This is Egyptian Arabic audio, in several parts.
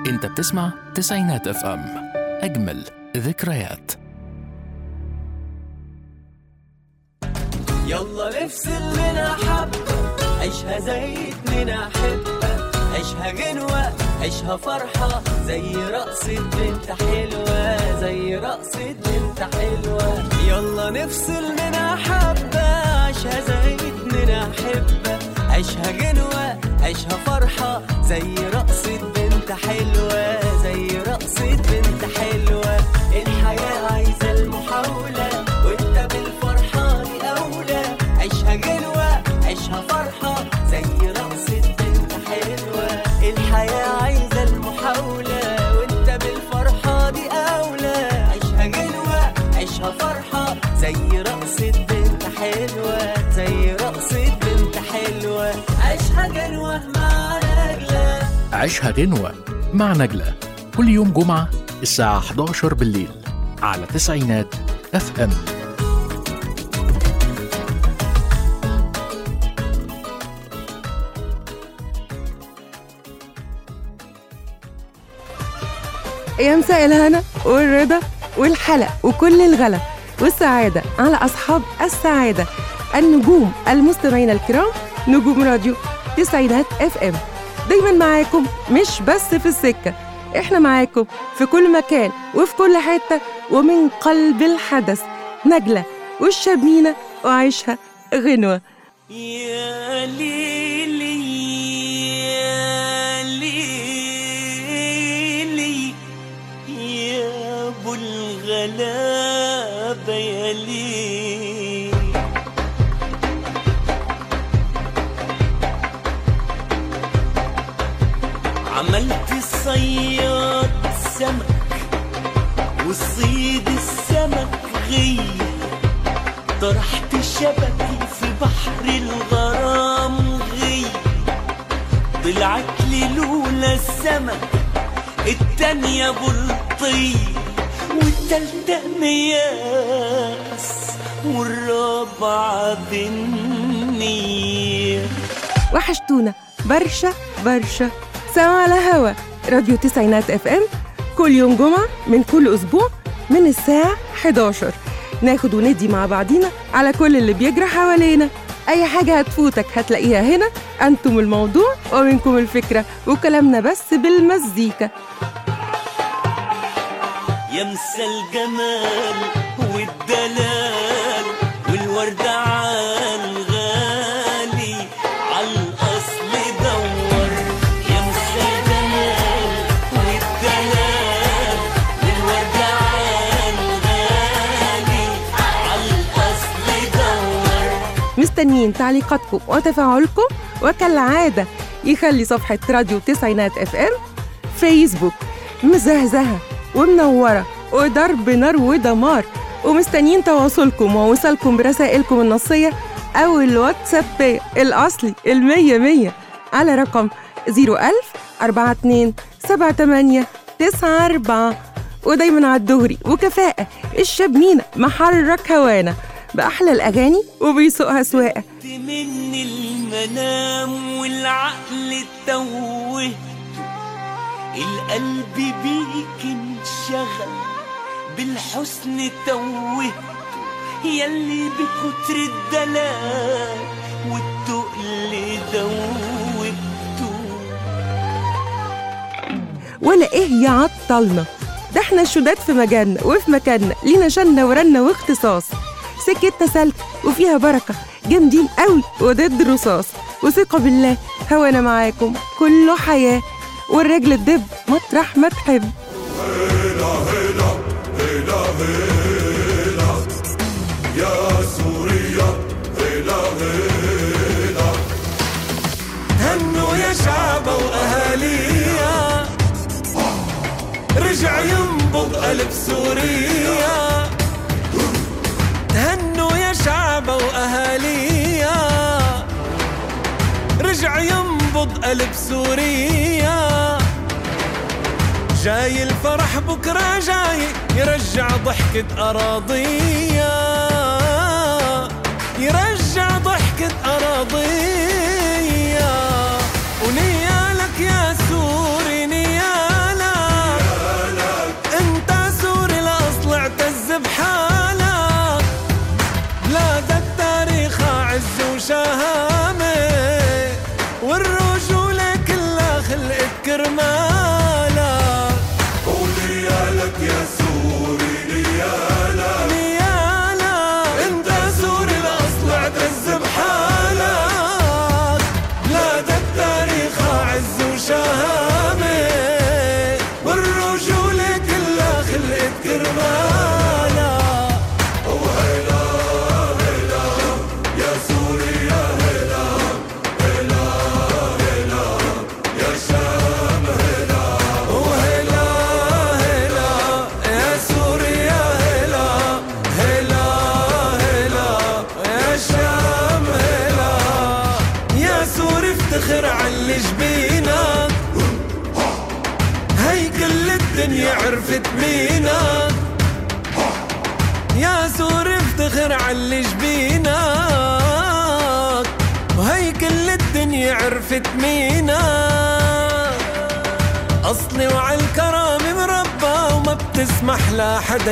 انت بتسمع تسعينات اف ام اجمل ذكريات يلا نفصل لنا حبة عيشها زي اتنين أحبة عيشها غنوة عيشها فرحة زي رقصة بنت حلوة زي رقصة بنت حلوة يلا نفصل لنا حبة عيشها زي اتنين أحبة عيشها غنوة عيشها فرحة زي رقصة بنت حلوة زي رقصة بنت حلوة الحياة عايزة المحاولة وانت بالفرحة دي أولى عيشها غنوة عيشها فرحة زي رقصة بنت حلوة الحياة عايزة المحاولة وانت بالفرحة دي أولى عيشها غنوة عيشها فرحة زي رقصة بنت حلوة زي رقصة بنت حلوة عيشها غنوة مع نجلة عيشها غنوة مع نجلة كل يوم جمعة الساعة 11 بالليل على تسعينات اف ام يا مساء الهنا والرضا والحلا وكل الغلا والسعادة على أصحاب السعادة النجوم المستمعين الكرام نجوم راديو تسعينات اف ام دايما معاكم مش بس في السكة احنا معاكم في كل مكان وفي كل حتة ومن قلب الحدث نجلة والشبينة وعيشها غنوة يا ليلي يا ليلي يا ابو الغلابه يا ليلي عملت صياد سمك وصيد السمك غير طرحت شبكي في بحر الغرام غي طلعت لي لولا السمك التانية بلطي والتالتة مياس والرابعة بالنية وحشتونا برشا برشا سوا على هوا راديو تسعينات اف ام كل يوم جمعة من كل أسبوع من الساعة 11 ناخد وندي مع بعضينا على كل اللي بيجرى حوالينا أي حاجة هتفوتك هتلاقيها هنا أنتم الموضوع ومنكم الفكرة وكلامنا بس بالمزيكا يمسى الجمال والدلال والوردة عالغالي عالأصل دور يمسى الجمال والدلال والوردة عالغالي عالأصل دور مستنيين تعليقاتكم وتفاعلكم وكالعادة يخلي صفحة راديو تسعينات اف ام فيسبوك مزهزهة ومنورة وضرب نار ودمار ومستنيين تواصلكم ووصلكم برسائلكم النصية أو الواتساب الأصلي المية مية على رقم 01000 42 78 94 ودايما على الدغري وكفاءة الشاب مينا محرك هوانا بأحلى الأغاني وبيسوقها سواقة مني المنام والعقل توه القلب بيك انشغل بالحسن توه يلي بكتر الدلال والتقل دوبته ولا إيه يعطلنا ده احنا الشداد في مجالنا وفي مكاننا لينا شنة ورنة واختصاص سكتنا سلك وفيها بركة جامدين قوي وضد الرصاص وثقة بالله هوانا معاكم كله حياة والرجل الدب مطرح ما تحب هنوا يا شعب واهاليها رجع ينبض قلب سوريا هنوا يا شعب واهاليها رجع ينبض قلب سوريا جاي الفرح بكرة جاي يرجع ضحكة أراضية يرجع ضحكة أراضية ونيالك يا سوري نيالك كرمالا ونيالك يا سوري نيالا نيالا انت سوري الاصل اعتز بحالك بلاد التاريخ عز وشهامه والرجولة كلها خلقت كرمالا وهلا هلا يا سوري يا هلا هلا هلا يا شام هلا وهلا هلا يا سوري يا هلا هلا هلا يا شام هلا يا سوري افتخر على جبينك هي كل الدنيا عرفت مينك يا سوري افتخر على جبينك وهي كل الدنيا عرفت مينك أصلي وعلى الكرامة مربى وما بتسمح لحدا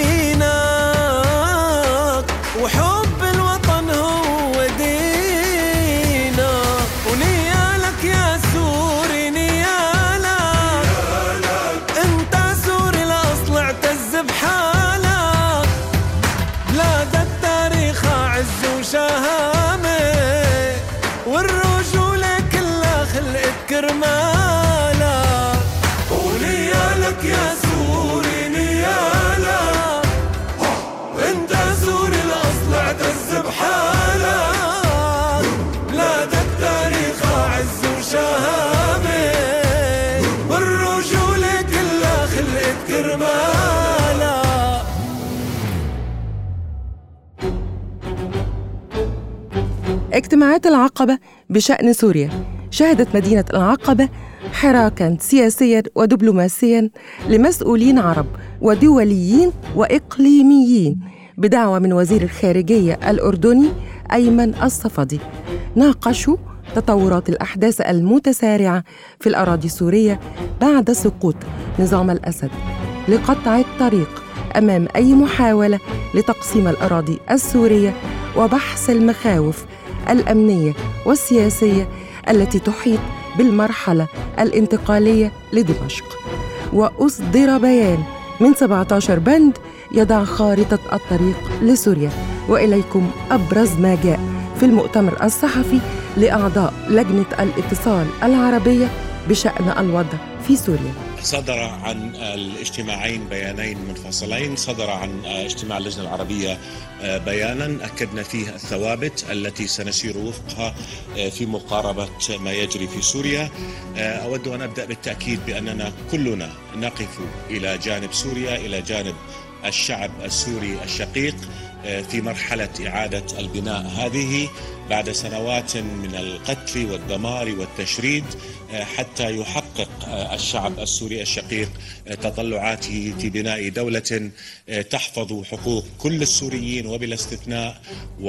يهينك وحب الوطن هو دينا ونيالك يا سوري نيالك انت سوري الاصل اعتز بحالك بلاد التاريخ عز وشهامه والرجولة كلها خلقت كرمالا ونيالك يا سوري نيالك انت سوري الاصل اعتز بحالك بلاد التاريخ عز وشهامه والرجولة كلها خلقت كرمالا اجتماعات العقبة بشأن سوريا شهدت مدينة العقبة حراكا سياسيا ودبلوماسيا لمسؤولين عرب ودوليين وإقليميين بدعوة من وزير الخارجية الأردني أيمن الصفدي ناقشوا تطورات الأحداث المتسارعة في الأراضي السورية بعد سقوط نظام الأسد لقطع الطريق أمام أي محاولة لتقسيم الأراضي السورية وبحث المخاوف الأمنية والسياسية التي تحيط بالمرحلة الانتقالية لدمشق وأصدر بيان من 17 بند يضع خارطة الطريق لسوريا وإليكم أبرز ما جاء في المؤتمر الصحفي لأعضاء لجنة الاتصال العربية بشأن الوضع في سوريا صدر عن الاجتماعين بيانين منفصلين صدر عن اجتماع اللجنة العربية بيانا أكدنا فيه الثوابت التي سنسير وفقها في مقاربة ما يجري في سوريا أود أن أبدأ بالتأكيد بأننا كلنا نقف إلى جانب سوريا إلى جانب الشعب السوري الشقيق في مرحلة إعادة البناء هذه بعد سنوات من القتل والدمار والتشريد حتى يحقق الشعب السوري الشقيق تطلعاته في بناء دولة تحفظ حقوق كل السوريين وبلا استثناء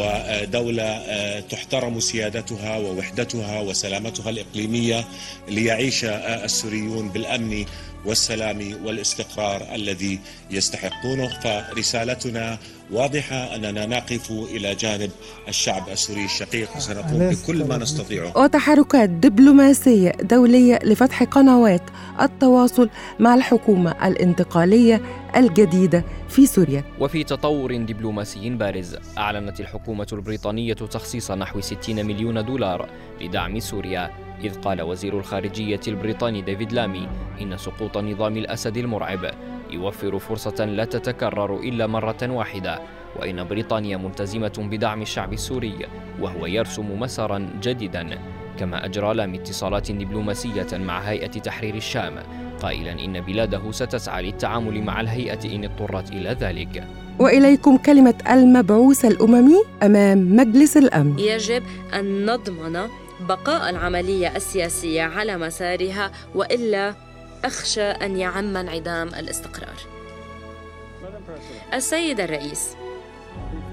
ودولة تحترم سيادتها ووحدتها وسلامتها الإقليمية ليعيش السوريون بالأمن والسلام والاستقرار الذي يستحقونه فرسالتنا واضحة أننا نقف إلى جانب الشعب السوري الشقيق وسنقوم بكل ما نستطيعه وتحركات دبلوماسية دولية لفتح قنوات التواصل مع الحكومة الانتقالية الجديدة في سوريا وفي تطور دبلوماسي بارز أعلنت الحكومة البريطانية تخصيص نحو 60 مليون دولار لدعم سوريا إذ قال وزير الخارجية البريطاني ديفيد لامي إن سقوط نظام الأسد المرعب يوفر فرصة لا تتكرر إلا مرة واحدة وإن بريطانيا ملتزمة بدعم الشعب السوري وهو يرسم مسارا جديدا كما أجرى لامي اتصالات دبلوماسية مع هيئة تحرير الشام قائلا إن بلاده ستسعى للتعامل مع الهيئة إن اضطرت إلى ذلك وإليكم كلمة المبعوث الأممي أمام مجلس الأمن يجب أن نضمن بقاء العملية السياسية على مسارها وإلا أخشى أن يعم انعدام الاستقرار. السيد الرئيس،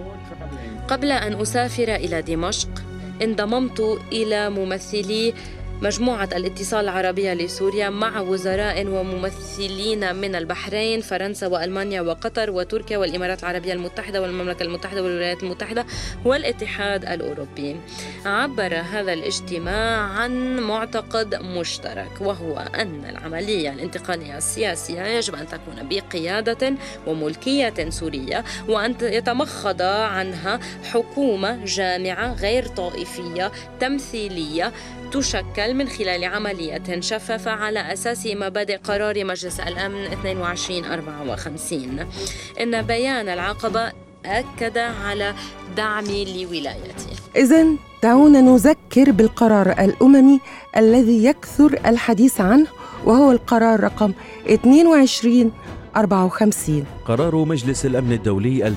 قبل أن أسافر إلى دمشق انضممت إلى ممثلي مجموعة الاتصال العربية لسوريا مع وزراء وممثلين من البحرين فرنسا وألمانيا وقطر وتركيا والإمارات العربية المتحدة والمملكة المتحدة والولايات المتحدة والاتحاد الأوروبي عبر هذا الاجتماع عن معتقد مشترك وهو أن العملية الانتقالية السياسية يجب أن تكون بقيادة وملكية سورية وأن يتمخض عنها حكومة جامعة غير طائفية تمثيلية تشكل من خلال عملية شفافة على أساس مبادئ قرار مجلس الأمن 2254 إن بيان العقبة أكد على دعمي لولايته إذا دعونا نذكر بالقرار الأممي الذي يكثر الحديث عنه وهو القرار رقم 22 54 قرار مجلس الأمن الدولي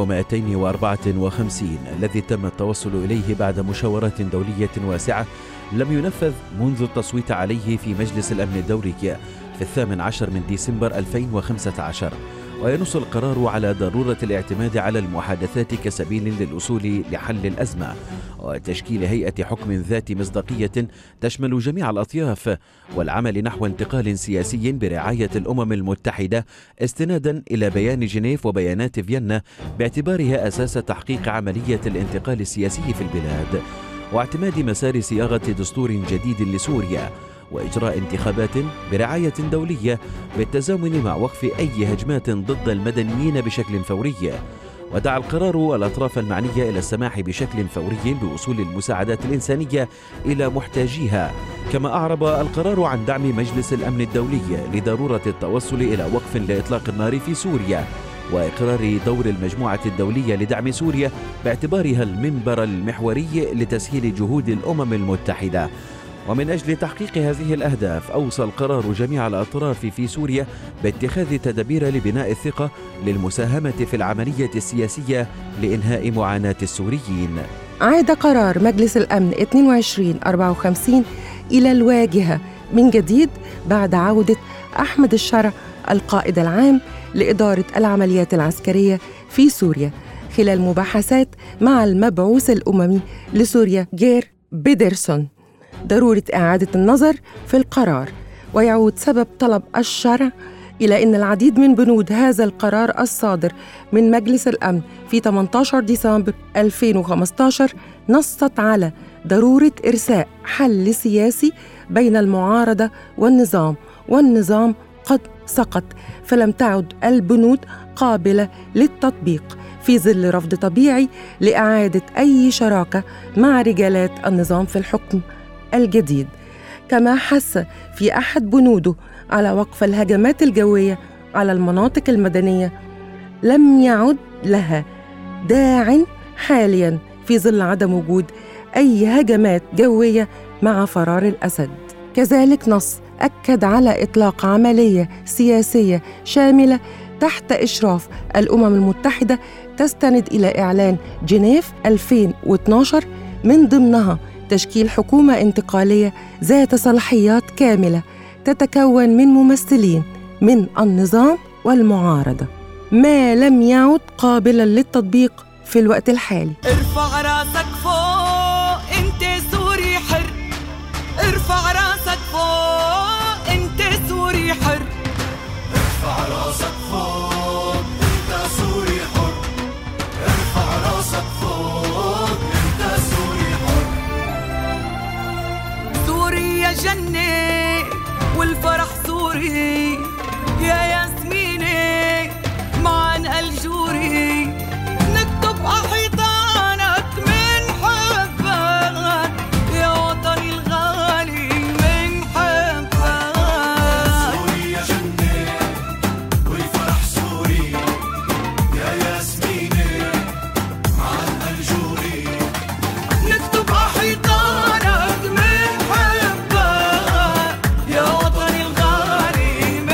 2254 الذي تم التوصل إليه بعد مشاورات دولية واسعة لم ينفذ منذ التصويت عليه في مجلس الأمن الدولي في الثامن عشر من ديسمبر 2015 وينص القرار على ضرورة الاعتماد على المحادثات كسبيل للوصول لحل الأزمة وتشكيل هيئة حكم ذات مصداقية تشمل جميع الأطياف والعمل نحو انتقال سياسي برعاية الأمم المتحدة استنادا إلى بيان جنيف وبيانات فيينا باعتبارها أساس تحقيق عملية الانتقال السياسي في البلاد واعتماد مسار صياغة دستور جديد لسوريا واجراء انتخابات برعايه دوليه بالتزامن مع وقف اي هجمات ضد المدنيين بشكل فوري ودعا القرار الاطراف المعنيه الى السماح بشكل فوري بوصول المساعدات الانسانيه الى محتاجيها كما اعرب القرار عن دعم مجلس الامن الدولي لضروره التوصل الى وقف لاطلاق النار في سوريا واقرار دور المجموعه الدوليه لدعم سوريا باعتبارها المنبر المحوري لتسهيل جهود الامم المتحده ومن اجل تحقيق هذه الاهداف اوصى القرار جميع الاطراف في سوريا باتخاذ تدابير لبناء الثقه للمساهمه في العمليه السياسيه لانهاء معاناه السوريين. عاد قرار مجلس الامن 2254 الى الواجهه من جديد بعد عوده احمد الشرع القائد العام لاداره العمليات العسكريه في سوريا خلال مباحثات مع المبعوث الاممي لسوريا جير بيدرسون ضروره اعاده النظر في القرار ويعود سبب طلب الشرع إلى أن العديد من بنود هذا القرار الصادر من مجلس الأمن في 18 ديسمبر 2015 نصت على ضرورة إرساء حل سياسي بين المعارضة والنظام والنظام قد سقط فلم تعد البنود قابلة للتطبيق في ظل رفض طبيعي لإعادة أي شراكة مع رجالات النظام في الحكم الجديد كما حث في احد بنوده على وقف الهجمات الجويه على المناطق المدنيه لم يعد لها داع حاليا في ظل عدم وجود اي هجمات جويه مع فرار الاسد كذلك نص اكد على اطلاق عمليه سياسيه شامله تحت اشراف الامم المتحده تستند الى اعلان جنيف 2012 من ضمنها تشكيل حكومه انتقاليه ذات صلاحيات كامله تتكون من ممثلين من النظام والمعارضه ما لم يعد قابلا للتطبيق في الوقت الحالي ارفع راسك فوق انت سوري حر ارفع راسك فوق انت سوري حر ارفع راسك فوق انت سوري حر ارفع راسك فوق انت سوري حر سوريا جنة والفرح سوري يا ياسمينة معن الجوري نكتب أحيطانك من حبك يا وطني الغالي من حبك سوريا جنة والفرح سوري يا ياسمينة مع الجوري نكتب أحيطانك من حبك يا وطني الغالي من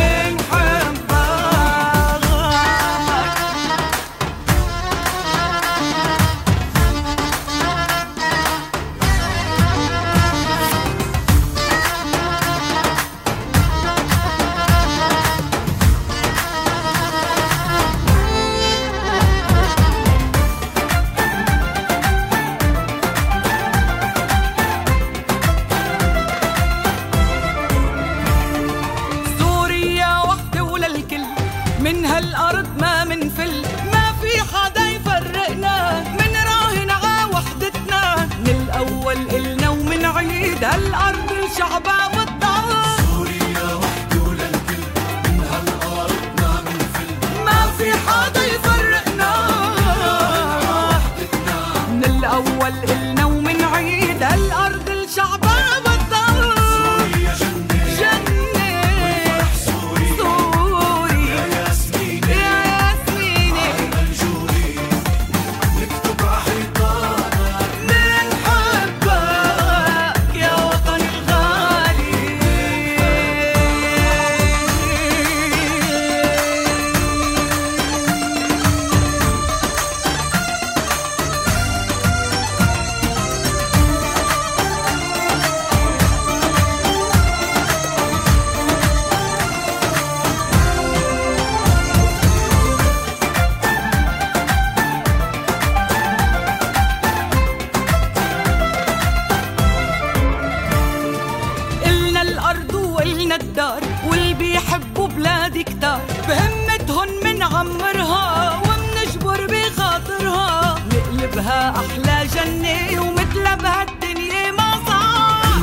الأرض وإلنا الدار واللي بيحبوا بلادي كتار بهمتهن منعمرها ومنجبر بخاطرها نقلبها أحلى جنة ومثلها بهالدنيا ما صار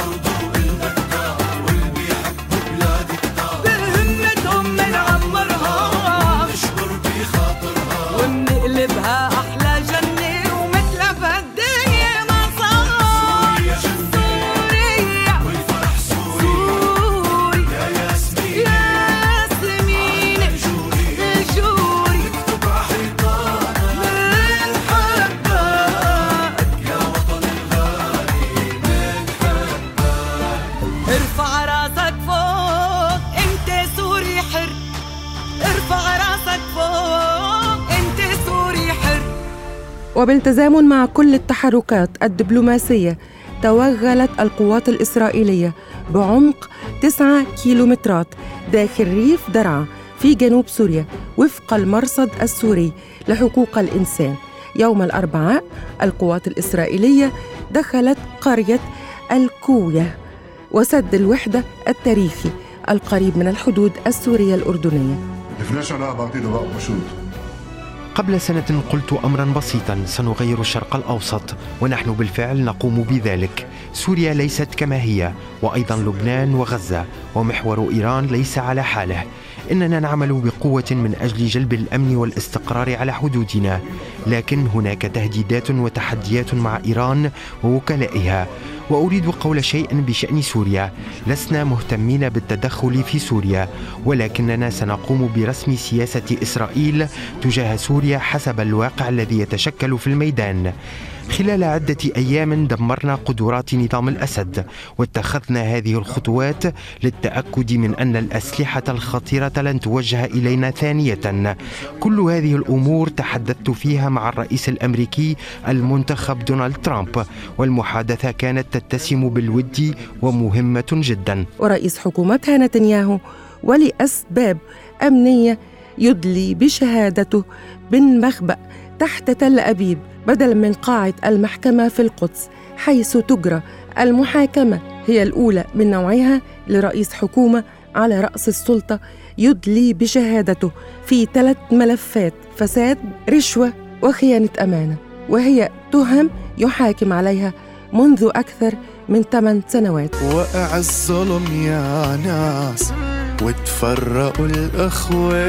بهمتهم منعمرها ومنقلبها أحلى جنة ومثلها بهالدنيا ما صار سوريا والفرح سوري سوري يا ياسمين ياسمين الجوري نكتب عحيطانا من حبك يا وطن الغالي ارفع راسك فوق انت سوري حر ارفع راسك فوق انت سوري حر وبالتزامن مع كل التحركات الدبلوماسية توغلت القوات الإسرائيلية بعمق 9 كيلومترات داخل ريف درعا في جنوب سوريا وفق المرصد السوري لحقوق الإنسان يوم الأربعاء القوات الإسرائيلية دخلت قرية الكوية وسد الوحدة التاريخي القريب من الحدود السورية الأردنية לפני שנה אמרתי דבר פשוט. قبل سنة قلت أمرا بسيطا سنغير الشرق الأوسط ونحن بالفعل نقوم بذلك سوريا ليست كما هي وأيضا لبنان وغزة ومحور إيران ليس على حاله إننا نعمل بقوة من أجل جلب الأمن والاستقرار على حدودنا لكن هناك تهديدات وتحديات مع إيران ووكلائها وأريد قول شيء بشأن سوريا لسنا مهتمين بالتدخل في سوريا ولكننا سنقوم برسم سياسة إسرائيل تجاه سوريا حسب الواقع الذي يتشكل في الميدان خلال عدة أيام دمرنا قدرات نظام الأسد واتخذنا هذه الخطوات للتأكد من أن الأسلحة الخطيرة لن توجه إلينا ثانية كل هذه الأمور تحدثت فيها مع الرئيس الأمريكي المنتخب دونالد ترامب والمحادثة كانت تتسم بالود ومهمة جدا ورئيس حكومتها نتنياهو ولأسباب أمنية يدلي بشهادته بالمخبأ تحت تل أبيب بدلا من قاعة المحكمة في القدس حيث تجرى المحاكمة هي الأولى من نوعها لرئيس حكومة على رأس السلطة يدلي بشهادته في ثلاث ملفات فساد رشوة وخيانة أمانة وهي تهم يحاكم عليها منذ أكثر من ثمان سنوات وقع الظلم يا ناس وتفرقوا الأخوة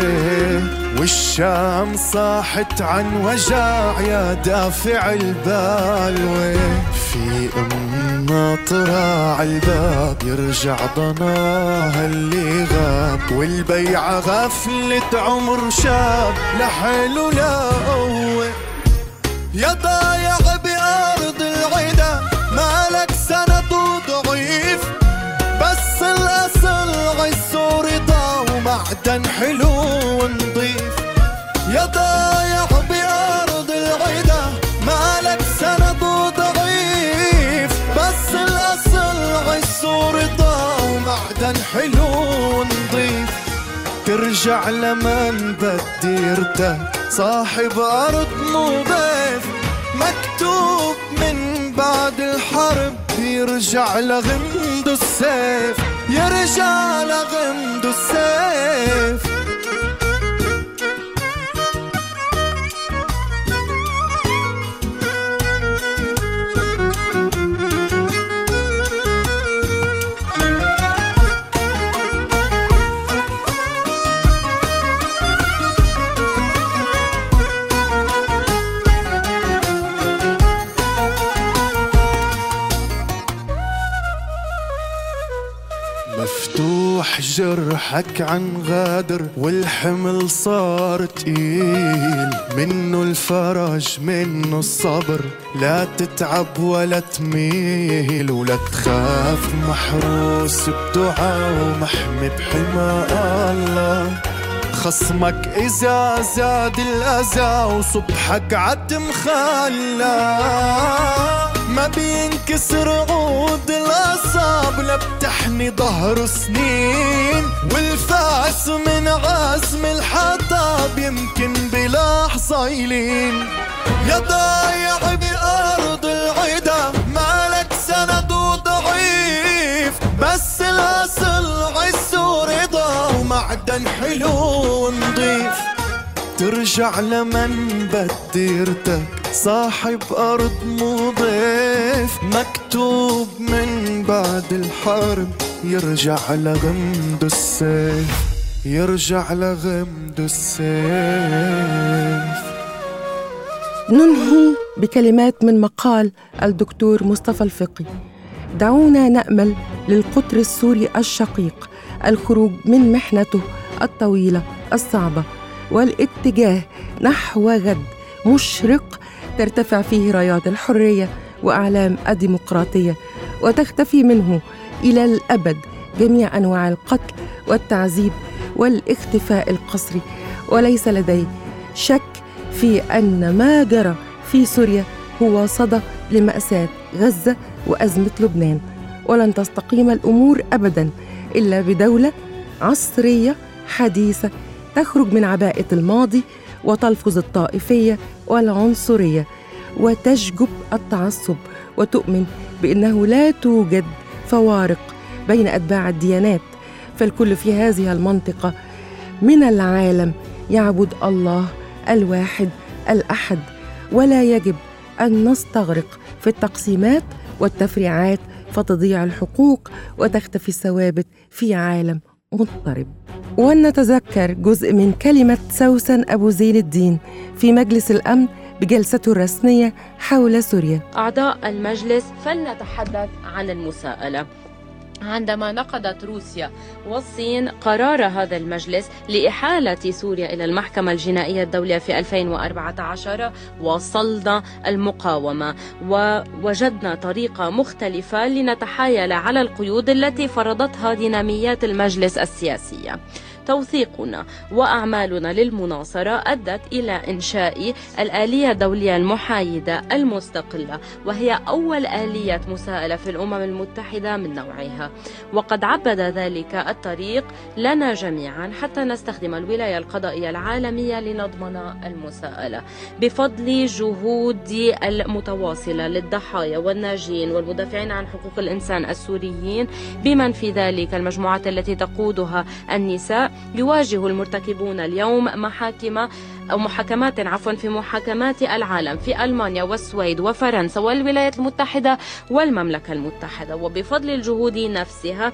والشام صاحت عن وجع يا دافع البالوة في أم ناطرة عالباب يرجع ضناها اللي غاب والبيعة غفلة عمر شاب لحاله لا قوة يا ضايع بأرض العدا مالك سند وضعيف بس الأصل غيسو رضا ومعدن حلو ونضيف يا ضايع بأرض العدا مالك سند وضعيف بس الأصل غيسو رضا ومعدن حلو ونضيف ترجع لمن بدي ارتاح صاحب أرض مو ضيف مكتوب من بعد الحرب يرجع لغمد السيف يرجع لغمد السيف مفتوح جرحك عن غادر والحمل صار تقيل منه الفرج منه الصبر لا تتعب ولا تميل ولا تخاف محروس بدعاء ومحمي بحمى الله خصمك إذا زاد الأذى وصبحك عتم خلا ما بينكسر عود الأصاب لا بتحني ظهر سنين والفاس من عزم الحطب يمكن بلحظة يلين يا ضايع بأرض العدا مالك سند وضعيف بس بس الاصل عز ورضا ومعدن حلو ونضيف ترجع لمنبت ديرتك صاحب أرض مو ضيف مكتوب من بعد الحرب يرجع لغمد السيف يرجع لغمد السيف ننهي بكلمات من مقال الدكتور مصطفى الفقي دعونا نامل للقطر السوري الشقيق الخروج من محنته الطويله الصعبه والاتجاه نحو غد مشرق ترتفع فيه رايات الحريه واعلام الديمقراطيه وتختفي منه الى الابد جميع انواع القتل والتعذيب والاختفاء القسري وليس لدي شك في ان ما جرى في سوريا هو صدى لماساه غزه وازمه لبنان ولن تستقيم الامور ابدا الا بدوله عصريه حديثه تخرج من عباءه الماضي وتلفظ الطائفيه والعنصريه وتشجب التعصب وتؤمن بانه لا توجد فوارق بين اتباع الديانات فالكل في هذه المنطقه من العالم يعبد الله الواحد الاحد ولا يجب ان نستغرق في التقسيمات والتفريعات فتضيع الحقوق وتختفي الثوابت في عالم مضطرب ولنتذكر جزء من كلمة سوسن أبو زين الدين في مجلس الأمن بجلسته الرسمية حول سوريا أعضاء المجلس فلنتحدث عن المساءلة عندما نقضت روسيا والصين قرار هذا المجلس لإحالة سوريا إلى المحكمة الجنائية الدولية في 2014 وصلنا المقاومة ووجدنا طريقة مختلفة لنتحايل على القيود التي فرضتها ديناميات المجلس السياسية توثيقنا واعمالنا للمناصره ادت الى انشاء الاليه الدوليه المحايده المستقله وهي اول اليه مساءله في الامم المتحده من نوعها وقد عبد ذلك الطريق لنا جميعا حتى نستخدم الولايه القضائيه العالميه لنضمن المساءله بفضل جهود المتواصله للضحايا والناجين والمدافعين عن حقوق الانسان السوريين بمن في ذلك المجموعات التي تقودها النساء يواجه المرتكبون اليوم محاكم أو محاكمات عفوا في محاكمات العالم في ألمانيا والسويد وفرنسا والولايات المتحدة والمملكة المتحدة وبفضل الجهود نفسها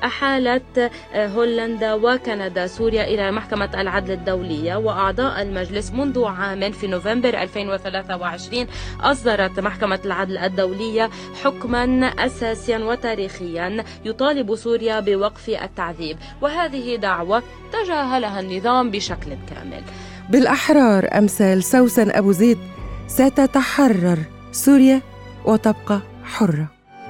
أحالت هولندا وكندا سوريا إلى محكمة العدل الدولية وأعضاء المجلس منذ عام في نوفمبر 2023 أصدرت محكمة العدل الدولية حكما أساسيا وتاريخيا يطالب سوريا بوقف التعذيب وهذه دعوة تجاهلها النظام بشكل كامل بالأحرار أمثال سوسن أبو زيد ستتحرر سوريا وتبقى حرة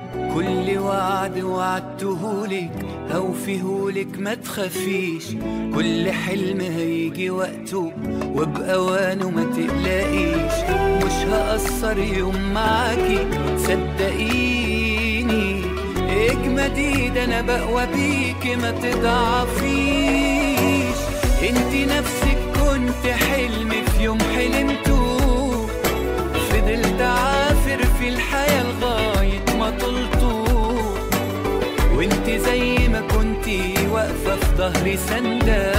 كل وعد وعدتهولك هوفيهولك ما تخافيش كل حلم هيجي وقته وبأوانه ما تقلقيش مش هقصر يوم معاكي صدقيني اجمدي ده انا بقوى بيكي ما تضعفيش انتي نفسك كنت حلم في يوم حلمته فضلت عافر في الحياة لغاية ما طلته وانت زي ما كنتي واقفة في ظهري سندة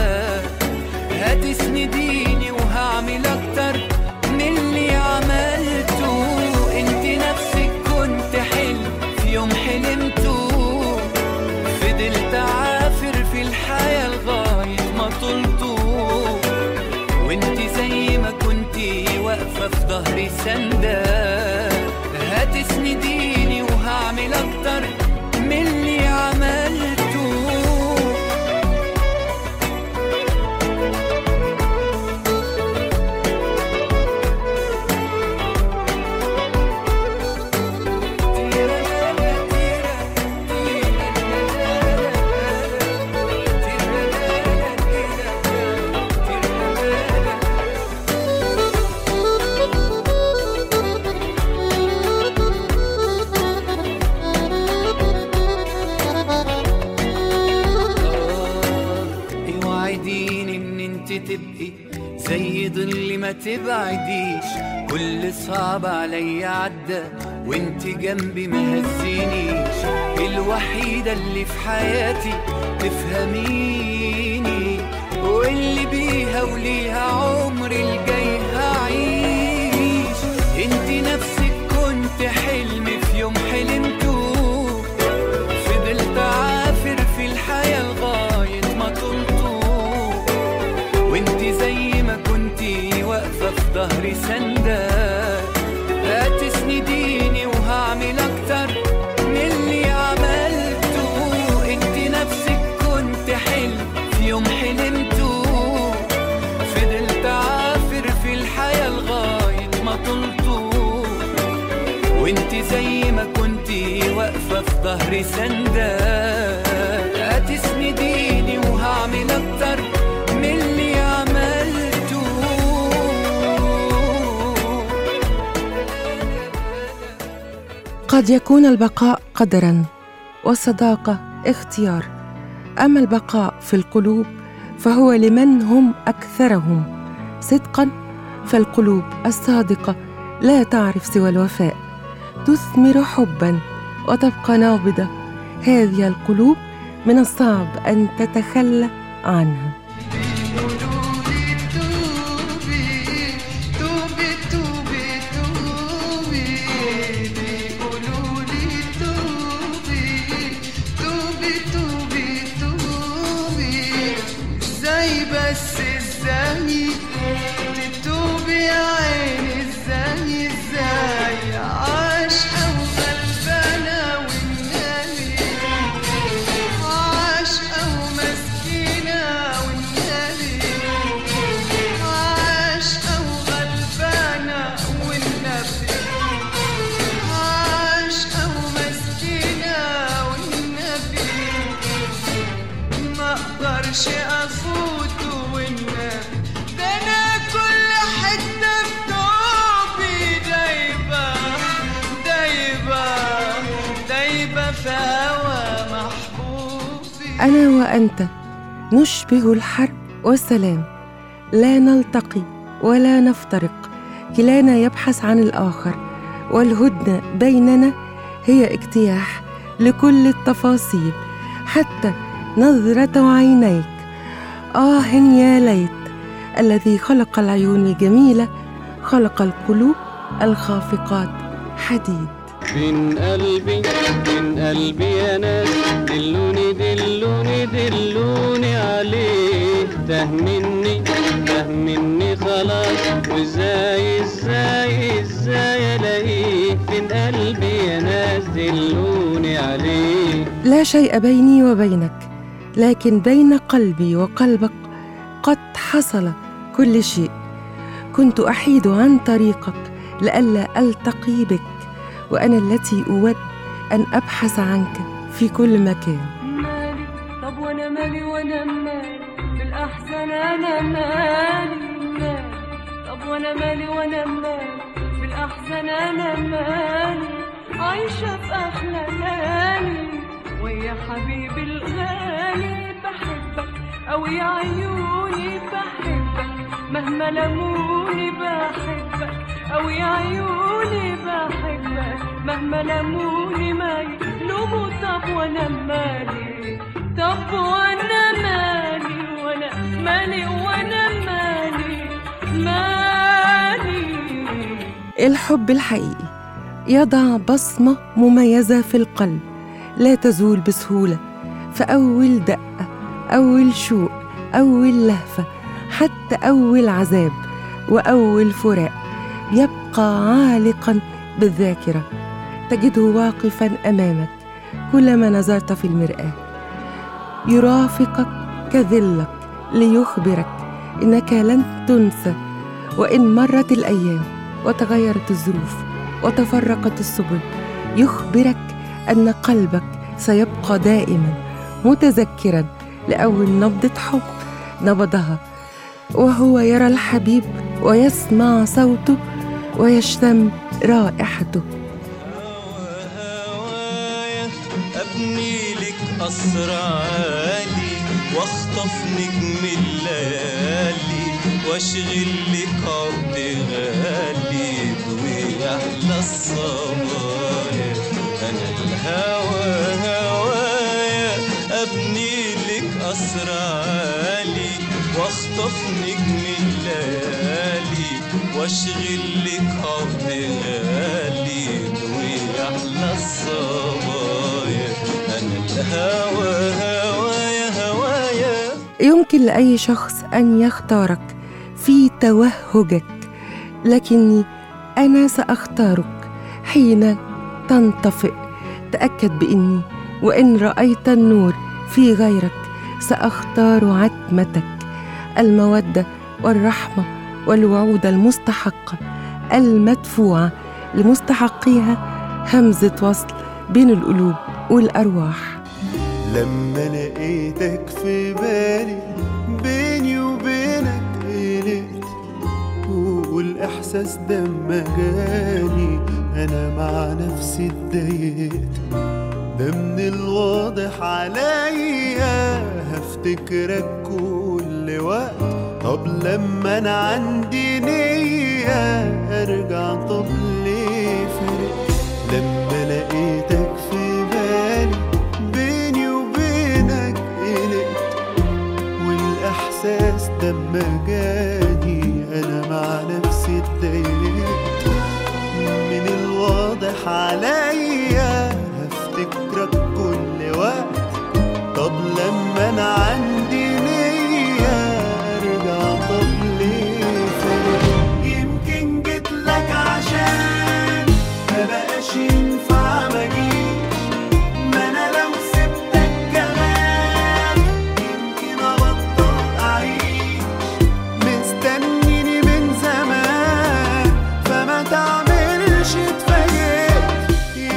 هتسنديني وهعمل أكتر من اللي عملته انت نفسك كنت حلم في يوم حلمته فضلت عافر في الحياة لغاية ما طلته وانت زي ما كنتي واقفة في ظهري سندة هتسنديني وهعمل أكتر من اللي عملته اوعديني ان انت تبقي زي ظل ما تبعديش كل صعب عليا عدى وانت جنبي مهزينيش الوحيدة اللي في حياتي تفهميني واللي بيها وليها عمري الجاي هعيش انت نفسك كنت حلم في يوم حلمته فضلت عافر في الحياة لغاية ما طلته وانت زي ما كنتي واقفة في ظهري سندة هتسنديني وهعمل اكتر من اللي عملته انت نفسك كنت حلم في يوم حلمته فضلت عافر في الحياة لغاية ما طلته وانت زي ما كنتي واقفة في ظهري سندة هتسنديني وهعمل اكتر من اللي عملته قد يكون البقاء قدرا والصداقة اختيار أما البقاء في القلوب فهو لمن هم أكثرهم صدقا فالقلوب الصادقة لا تعرف سوى الوفاء تثمر حبا وتبقى نابضة هذه القلوب من الصعب أن تتخلى عنها توبي توبي توبي بيقولوا لي توبي توبي توبي توبي ازاي بس ازاي تتوبي يا عيني ازاي ازاي عاشقة وغلبانة والنبي عاشقة ومسكينة والنبي عاشقة وغلبانة والنبي عاشقة ومسكينة والنبي ما اقدرش افوت والنبي ده انا كل حتة بتوبي دايبة دايبة دايبة في هوا محبوبي أنا وأنت نشبه الحرب والسلام لا نلتقي ولا نفترق كلانا يبحث عن الآخر والهدنة بيننا هي اجتياح لكل التفاصيل حتى نظرة عينيك آه يا ليت الذي خلق العيون الجميلة خلق القلوب الخافقات حديد من قلبي من قلبي يا ناس دلوني دلوني دلوني عليه تاه مني تاه مني خلاص وازاي ازاي ازاي الاقيه من قلبي يا ناس دلوني عليه لا شيء بيني وبينك لكن بين قلبي وقلبك قد حصل كل شيء كنت احيد عن طريقك لئلا التقي بك وانا التي اود ان ابحث عنك في كل مكان مالي طب وانا مالي وانا مالي بالاحزان انا مالي مالي طب وانا مالي وانا مالي بالاحزان انا مالي عايشه في احلى ليالي ويا حبيبي الغالي بحبك او يا عيوني بحبك مهما لموني بحبك او يا عيوني بحبك مهما لموني ما يلوموا طب وانا مالي طب وانا مالي وانا مالي وانا مالي مالي الحب الحقيقي يضع بصمه مميزه في القلب لا تزول بسهوله فاول دقه اول شوق اول لهفه حتى اول عذاب واول فراق يبقى عالقا بالذاكره تجده واقفا امامك كلما نظرت في المراه يرافقك كذلك ليخبرك انك لن تنسى وان مرت الايام وتغيرت الظروف وتفرقت السبل يخبرك ان قلبك سيبقى دائما متذكرا لاول نبضه حب نبضها وهو يرى الحبيب ويسمع صوته ويشتم رائحته ابني لك قصر عالي واخطف نجم الليالي واشغل لك عقد غالي بويل ويحلى الصبايا أنا الهوى هوايا أبني لك قصر عالي واخطف نجم الليالي واشغل لك حب غالي ويحلى الصبايا أنا الهوى هوايا هوايا يمكن لأي شخص أن يختارك في توهجك لكني أنا سأختارك حين تنطفئ تأكد بإني وإن رأيت النور في غيرك سأختار عتمتك المودة والرحمة والوعود المستحقة المدفوعة لمستحقيها همزة وصل بين القلوب والأرواح لما لقيتك في بالي بيني وبينك قلقت والإحساس ده ما جاني أنا مع نفسي اتضايقت ده من الواضح عليا هفتكرك كل وقت طب لما أنا عندي نية أرجع طب ليه فرقت لما لقيتك في بالي بيني وبينك قلقت والإحساس ده ما جاني أنا مع نفسي اتضايقت من الواضح عليا هفتكرك كل وقت طب لما أنا عندي نية أرجع طب ليه فرق يمكن جيتلك عشان مبقاش ينفع مجيش ما أنا لو سبتك كمان يمكن أبطل أعيش مستنيني من زمان فما تعملش اتفاجئت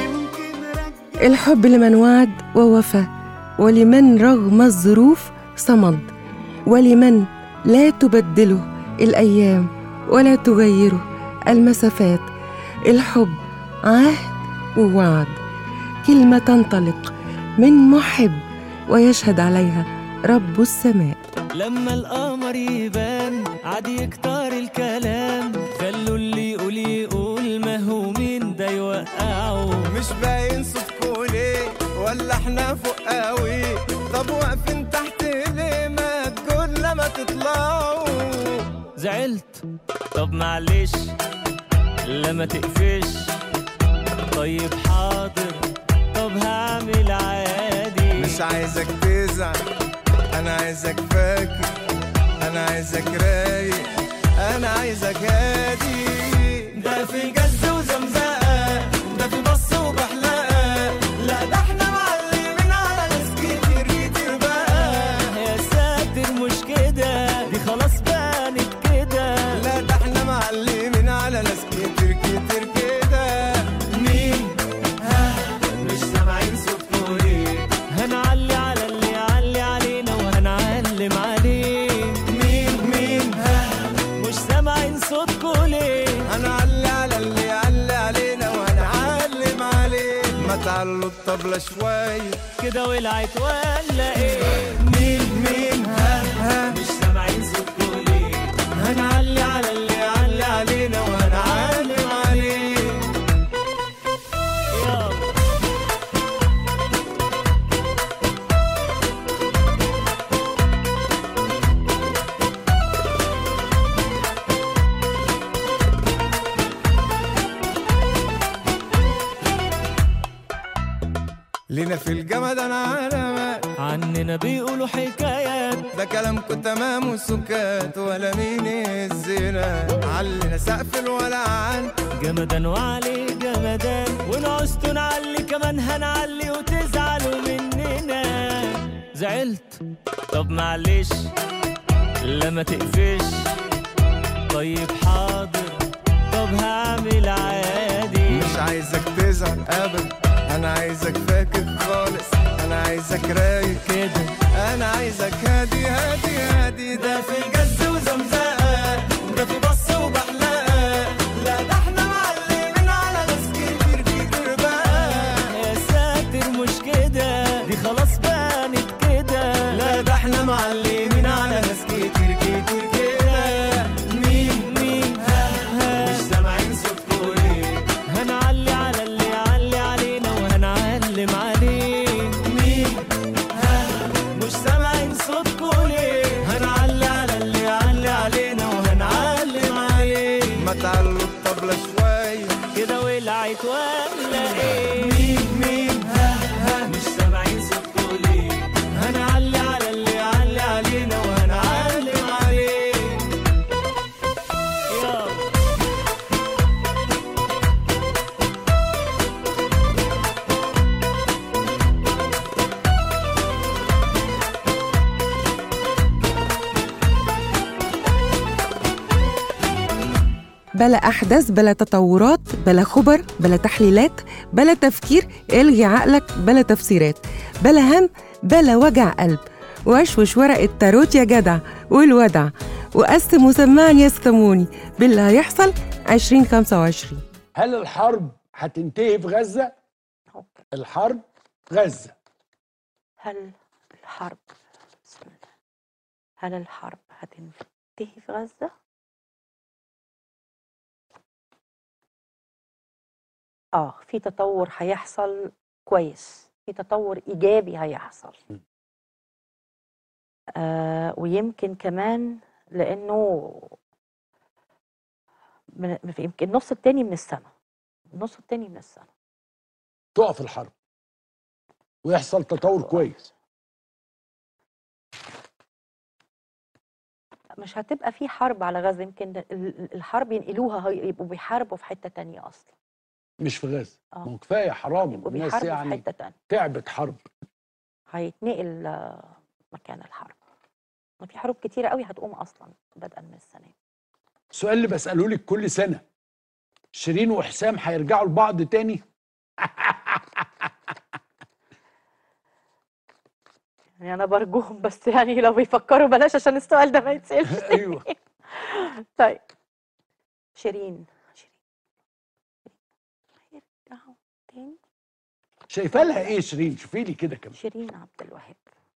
الحب لمن وعد ووفى ولمن رغم الظروف صمد ولمن لا تبدله الأيام ولا تغيره المسافات الحب عهد ووعد كلمة تنطلق من محب ويشهد عليها رب السماء لما القمر يبان عادي يكتر الكلام خلوا اللي يقول يقول ما هو مين ده يوقعه مش باين صوتكوا ليه ولا احنا فوق قوي طب واقفين تحت ليه ما تقول لما تطلعوا زعلت طب معلش لما تقفش طيب حاضر طب هعمل عادي مش عايزك تزعل انا عايزك فاكر انا عايزك رايق انا عايزك هادي ده في جد وزمزقة ده في بص وبحلقة لا ده احنا معلمين على ناس كتير كتير بقى يا ساتر مش كده دي خلاص بانت كده لا ده احنا معلمين على ناس كتير كتير كده مين ها مش سامعين صوتكوا ليه هنعلي على اللي يعلي علينا وهنعلم عليه مين مين ها مش سامعين صوتكوا ليه هنعلي على اللي يعلي علينا وهنعلم عليه ما تعلوا الطبلة شوية كده ولعت ولا ايه مين مين ها ها مش سامعين صوتكوا ليه هنعلي على اللي يعلي علينا وهنعلم عليه يلا لينا في الجمد انا علامات عننا بيقولوا حكايات ده كلامكم تمام وسكات ولا مين الزنا علنا سقف الولعان جمدان وعليه جمدان ونعوزتوا نعلي كمان هنعلي وتزعلوا مننا زعلت طب معلش لما تقفش طيب حاضر طب هعمل عادي مش عايزك تزعل ابدا انا عايزك فاكر خالص انا عايزك رايق كده انا عايزك هادي هادي هادي ده في جز وزمزقة ده في بص وبحلقة لا ده احنا معلمين على ناس كتير كتير بقى يا ساتر مش كده دي خلاص بانت كده لا ده احنا معلمين على ناس كتير كتير كده مين مين ها ها مش سامعين صوتكوا ليه بلا أحداث بلا تطورات بلا خبر بلا تحليلات بلا تفكير الغي عقلك بلا تفسيرات بلا هم بلا وجع قلب واشوش ورق التاروت يا جدع والودع وقسم وسمعني يا ستموني باللي هيحصل 2025 هل الحرب هتنتهي في غزة؟ الحرب في غزة هل الحرب بسم الله هل الحرب هتنتهي في غزة؟ اه في تطور هيحصل كويس في تطور ايجابي هيحصل آه ويمكن كمان لانه من يمكن النص التاني من السنه النص التاني من السنه تقف الحرب ويحصل تطور كويس مش هتبقى في حرب على غزه يمكن ال- ال- الحرب ينقلوها هي- يبقوا بيحاربوا في حته تانية اصلا مش في غزة آه. ما هو كفاية حرام يبقوا الناس بيحاربوا في يعني حته تانية تعبت حرب هيتنقل آه، مكان الحرب في حروب كتيره قوي هتقوم اصلا بدءا من السنه السؤال اللي بسأله لك كل سنة شيرين وحسام هيرجعوا لبعض تاني يعني انا برجوهم بس يعني لو بيفكروا بلاش عشان السؤال ده ما يتسالش ايوه طيب شيرين شيرين هيرجعوا تاني شايفه لها ايه شيرين شوفي لي كده كمان شيرين عبد الوهاب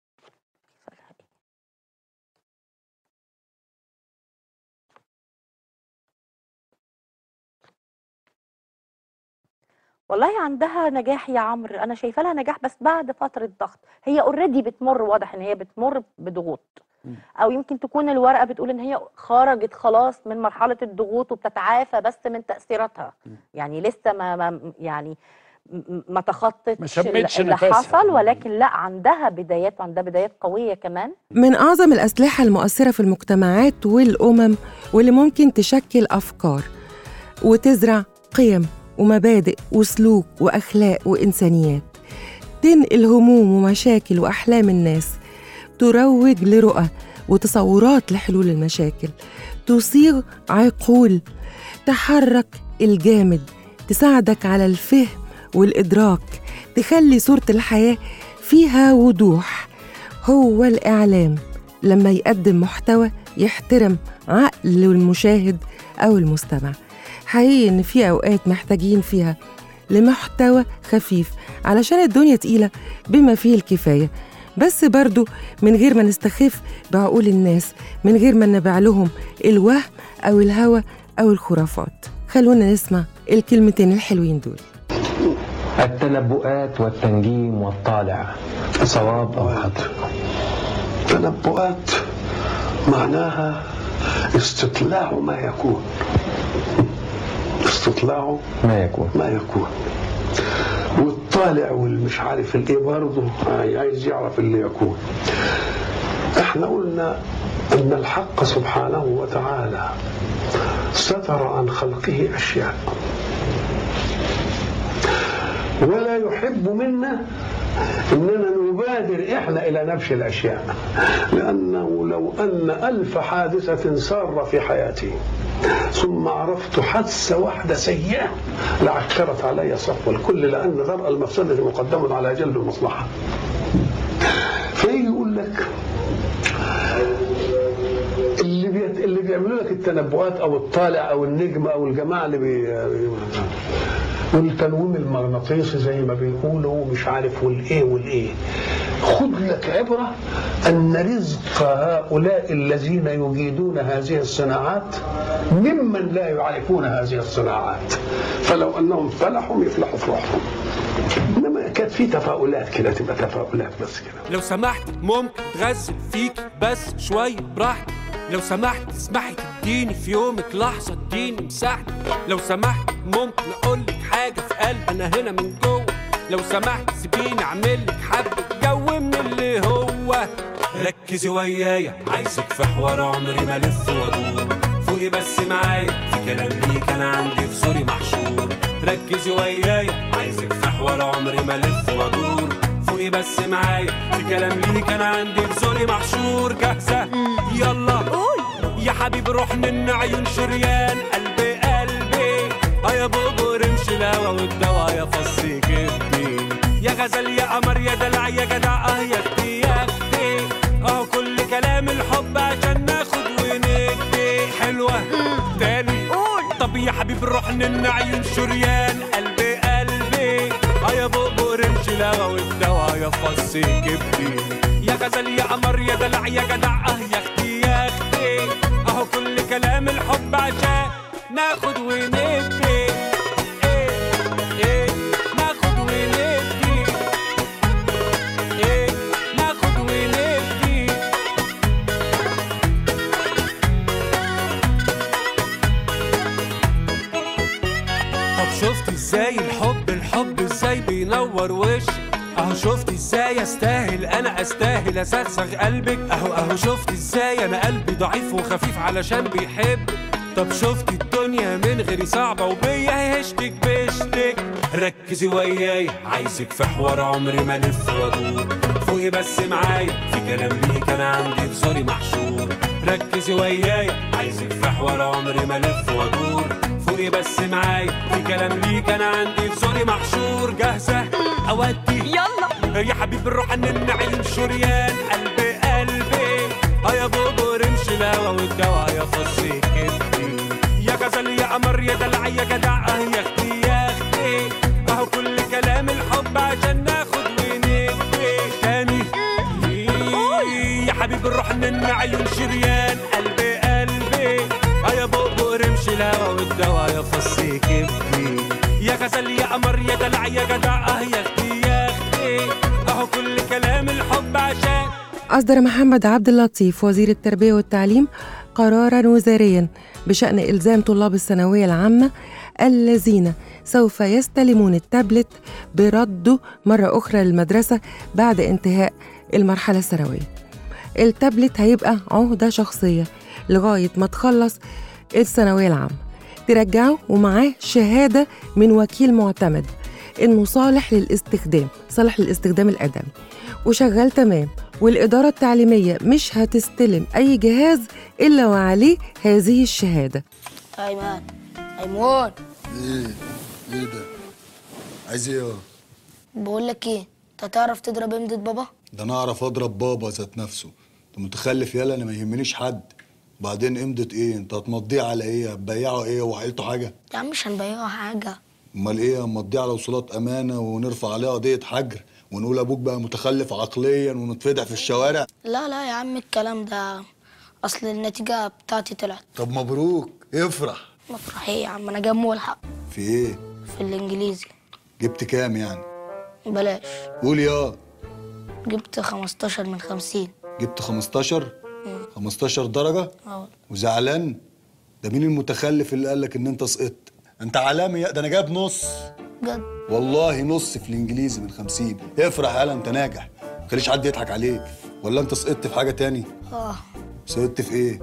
والله عندها نجاح يا عمرو انا شايفه لها نجاح بس بعد فتره ضغط هي اوريدي بتمر واضح ان هي بتمر بضغوط او يمكن تكون الورقه بتقول ان هي خرجت خلاص من مرحله الضغوط وبتتعافى بس من تاثيراتها يعني لسه ما, ما يعني م- م- ما تخطتش ما شمتش اللي نفسها. حصل ولكن لا عندها بدايات وعندها بدايات قويه كمان من أعظم الأسلحة المؤثرة في المجتمعات والأمم واللي ممكن تشكل أفكار وتزرع قيم ومبادئ وسلوك وأخلاق وإنسانيات تنقل هموم ومشاكل وأحلام الناس تروج لرؤى وتصورات لحلول المشاكل تصيغ عقول تحرك الجامد تساعدك على الفهم والإدراك تخلي صورة الحياة فيها وضوح هو الإعلام لما يقدم محتوى يحترم عقل المشاهد أو المستمع حقيقي إن في أوقات محتاجين فيها لمحتوى خفيف علشان الدنيا تقيلة بما فيه الكفاية بس برضو من غير ما نستخف بعقول الناس من غير ما نبيع لهم الوهم أو الهوى أو الخرافات خلونا نسمع الكلمتين الحلوين دول التنبؤات والتنجيم والطالع صواب أو خطأ تنبؤات معناها استطلاع ما يكون استطلاع ما يكون ما يكون والطالع والمش عارف الايه برضه عايز يعرف اللي يكون احنا قلنا ان الحق سبحانه وتعالى ستر عن خلقه اشياء ولا يحب منا اننا نبادر احنا الى نبش الاشياء لانه لو ان الف حادثه ساره في حياتي ثم عرفت حادثه واحده سيئه لعكرت علي صفو الكل لان درء المفسده مقدم على جلب المصلحه فيجي يقول لك اللي بيت... اللي بيعملوا لك التنبؤات او الطالع او النجم او الجماعه اللي بي... والتنويم المغناطيسي زي ما بيقولوا مش عارف والايه والايه خذ لك عبره ان رزق هؤلاء الذين يجيدون هذه الصناعات ممن لا يعرفون هذه الصناعات فلو انهم فلحوا يفلحوا في روحهم انما كانت في تفاؤلات كده تبقى تفاؤلات بس كده لو سمحت ممكن تغزل فيك بس شوية براحتك لو سمحت تسمحي تديني في يومك لحظة اديني مساحتك لو سمحت ممكن اقولك حاجة في قلبي انا هنا من جوه لو سمحت سيبيني اعملك حبة جو من اللي هو ركزي ويايا عايزك في حوار عمري ما الف وادور فوقي بس معايا في كلام ليك انا عندي في زوري محشور ركزي ويايا عايزك في حوار عمري ما الف وادور فوقي بس معايا في كلام ليك انا عندي في زوري محشور جاهزه يلا قول يا حبيبي روح من عيون شريان قلبي اه يا بوبو رمش الهوا والدوا يا فص كبدي يا غزل يا قمر يا دلع يا جدع اه يا اختي يا اختي اه كل كلام الحب عشان ناخد وندي حلوة تاني قول طب يا حبيب نروح نعيون شريان قلبي قلبي اه يا بوبو رمش الهوا والدوا يا فص كبدي يا غزل يا قمر يا دلع يا جدع اه يا اختي يا اختي اهو كل كلام الحب عشان ناخد وندي إيه إيه ناخد وندي إيه ناخد وندي طب شفت ازاي الحب الحب ازاي بينور وشك اهو شفت ازاي استاهل انا استاهل اسغسغ قلبك اهو اهو شفت ازاي انا قلبي ضعيف وخفيف علشان بيحب طب شفت الدنيا من غيري صعبة وبيا هشتك بشتك ركزي وياي عايزك في حوار عمري ما الف وادور فوقي بس معايا في كلام ليك انا عندي في زوري محشور ركزي وياي عايزك في حوار عمري ما الف وادور فوقي بس معايا في كلام ليك انا عندي في زوري محشور جاهزة اودي يلا يا حبيبي نروح نعيم شريان قلبي قلبي اه يا بوبو رمش الهوا والدوا يا فصي كبدي يا غزل يا قمر يا دلع يا جدع اه يا اختي يا اختي اهو كل كلام الحب عشان ناخد وندي تاني يا حبيبي نروح نعيون شريان قلبي قلبي اه يا بوبو رمش الهوا والدوا يا فصي كبدي يا غزل يا قمر يا دلع يا جدع اه يا اختي يا اختي اهو كل كلام الحب عشان أصدر محمد عبد اللطيف وزير التربية والتعليم قرارا وزاريا بشأن إلزام طلاب الثانوية العامة الذين سوف يستلمون التابلت برده مرة أخرى للمدرسة بعد انتهاء المرحلة الثانوية التابلت هيبقى عهدة شخصية لغاية ما تخلص الثانوية العامة ترجعه ومعاه شهادة من وكيل معتمد إنه صالح للاستخدام صالح للاستخدام الآدمي وشغال تمام والإدارة التعليمية مش هتستلم أي جهاز إلا وعليه هذه الشهادة ايمن ايمون ايه ايه ده عايز ايه يا؟ بقول لك ايه انت تعرف تضرب امدة بابا ده انا اعرف اضرب بابا ذات نفسه انت متخلف يالا انا ما يهمنيش حد بعدين امضة ايه انت هتمضيه على ايه هتبيعه ايه وعيلته حاجه يا عم مش هنبيعه حاجه امال ايه هنمضيه على وصولات امانه ونرفع عليه قضيه حجر ونقول ابوك بقى متخلف عقليا ونتفضح في الشوارع لا لا يا عم الكلام ده اصل النتيجه بتاعتي طلعت طب مبروك افرح مفرح ايه يا عم انا جايب ملحق في ايه في الانجليزي جبت كام يعني بلاش قول يا جبت 15 من 50 جبت 15 15 درجه اه وزعلان ده مين المتخلف اللي قال لك ان انت سقطت انت عالمي يا- ده انا جايب نص بجد والله نص في الانجليزي من 50 افرح يالا انت ناجح ما تخليش حد يضحك عليك ولا انت سقطت في حاجه تاني اه سقطت في ايه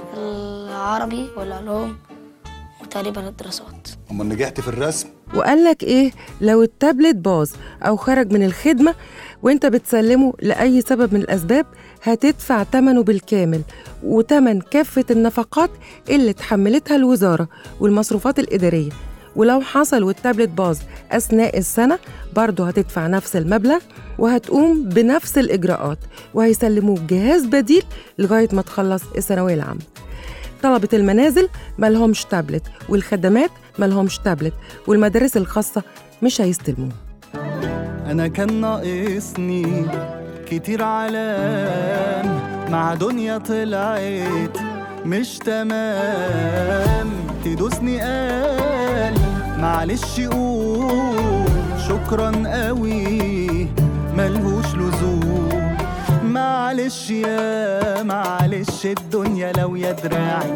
العربي والعلوم وتقريبا الدراسات امال نجحت في الرسم وقال لك إيه لو التابلت باظ أو خرج من الخدمة وانت بتسلمه لأي سبب من الأسباب هتدفع تمنه بالكامل وتمن كافة النفقات اللي اتحملتها الوزارة والمصروفات الإدارية ولو حصل والتابلت باظ أثناء السنة برضه هتدفع نفس المبلغ وهتقوم بنفس الإجراءات وهيسلموك جهاز بديل لغاية ما تخلص الثانوية العامة طلبة المنازل ملهمش تابلت والخدمات ملهمش تابلت والمدارس الخاصة مش هيستلموه انا كان ناقصني كتير علام مع دنيا طلعت مش تمام تدوسني قال معلش قول شكرا قوي ملهوش لزوم معلش يا معلش الدنيا لو يا دراعي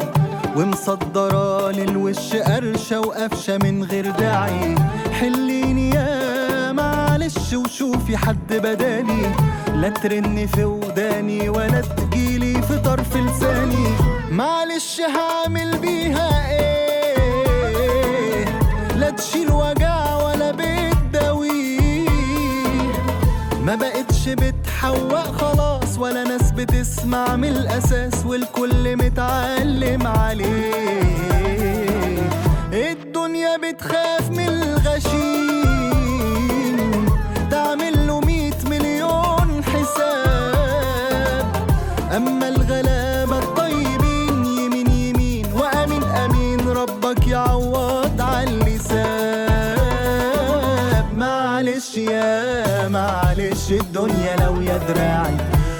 ومصدرة للوش قرشة وقفشة من غير داعي حليني يا معلش وشوفي حد بدالي لا ترن في وداني ولا تجيلي في طرف لساني معلش هعمل بيها ايه لا تشيل وجع ولا بتداويه ما بقتش بتحوق خلاص ولا ناس بتسمع من الأساس والكل متعلم عليه الدنيا بتخاف من الغشيم تعمل له مية مليون حساب أما الغلابة الطيبين يمين يمين وأمين أمين ربك يعوض على اللي ساب معلش يا معلش الدنيا لو يا دراعي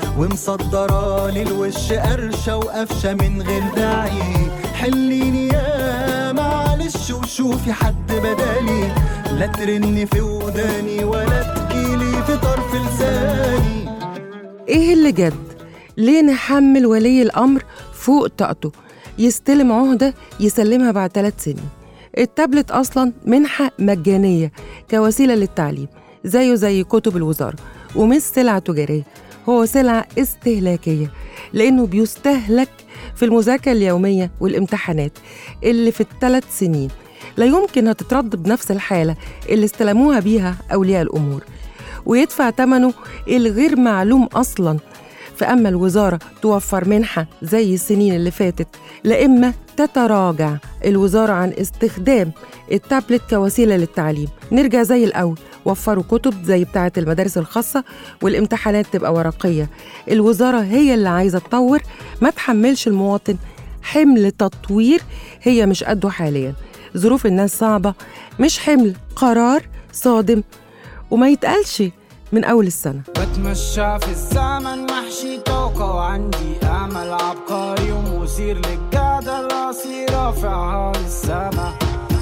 ومصدرة للوش قرشة وقفشة من غير داعي حليني يا معلش وشوفي حد بدالي لا ترني في وداني ولا تجيلي في طرف لساني إيه اللي جد؟ ليه نحمل ولي الأمر فوق طاقته يستلم عهدة يسلمها بعد ثلاث سنين التابلت أصلا منحة مجانية كوسيلة للتعليم زيه زي كتب الوزارة ومش سلعة تجارية هو سلعة استهلاكية لأنه بيستهلك في المذاكرة اليومية والامتحانات اللي في الثلاث سنين لا يمكن هتترد بنفس الحالة اللي استلموها بيها أولياء الأمور ويدفع ثمنه الغير معلوم أصلاً فأما الوزارة توفر منحة زي السنين اللي فاتت لا إما تتراجع الوزارة عن استخدام التابلت كوسيلة للتعليم نرجع زي الأول وفروا كتب زي بتاعة المدارس الخاصة والامتحانات تبقى ورقية الوزارة هي اللي عايزة تطور ما تحملش المواطن حمل تطوير هي مش قده حاليا ظروف الناس صعبة مش حمل قرار صادم وما يتقالش من أول السنة بتمشى في الزمن محشي طاقة وعندي أمل عبقري ومثير للجدل راسي رافعها للسما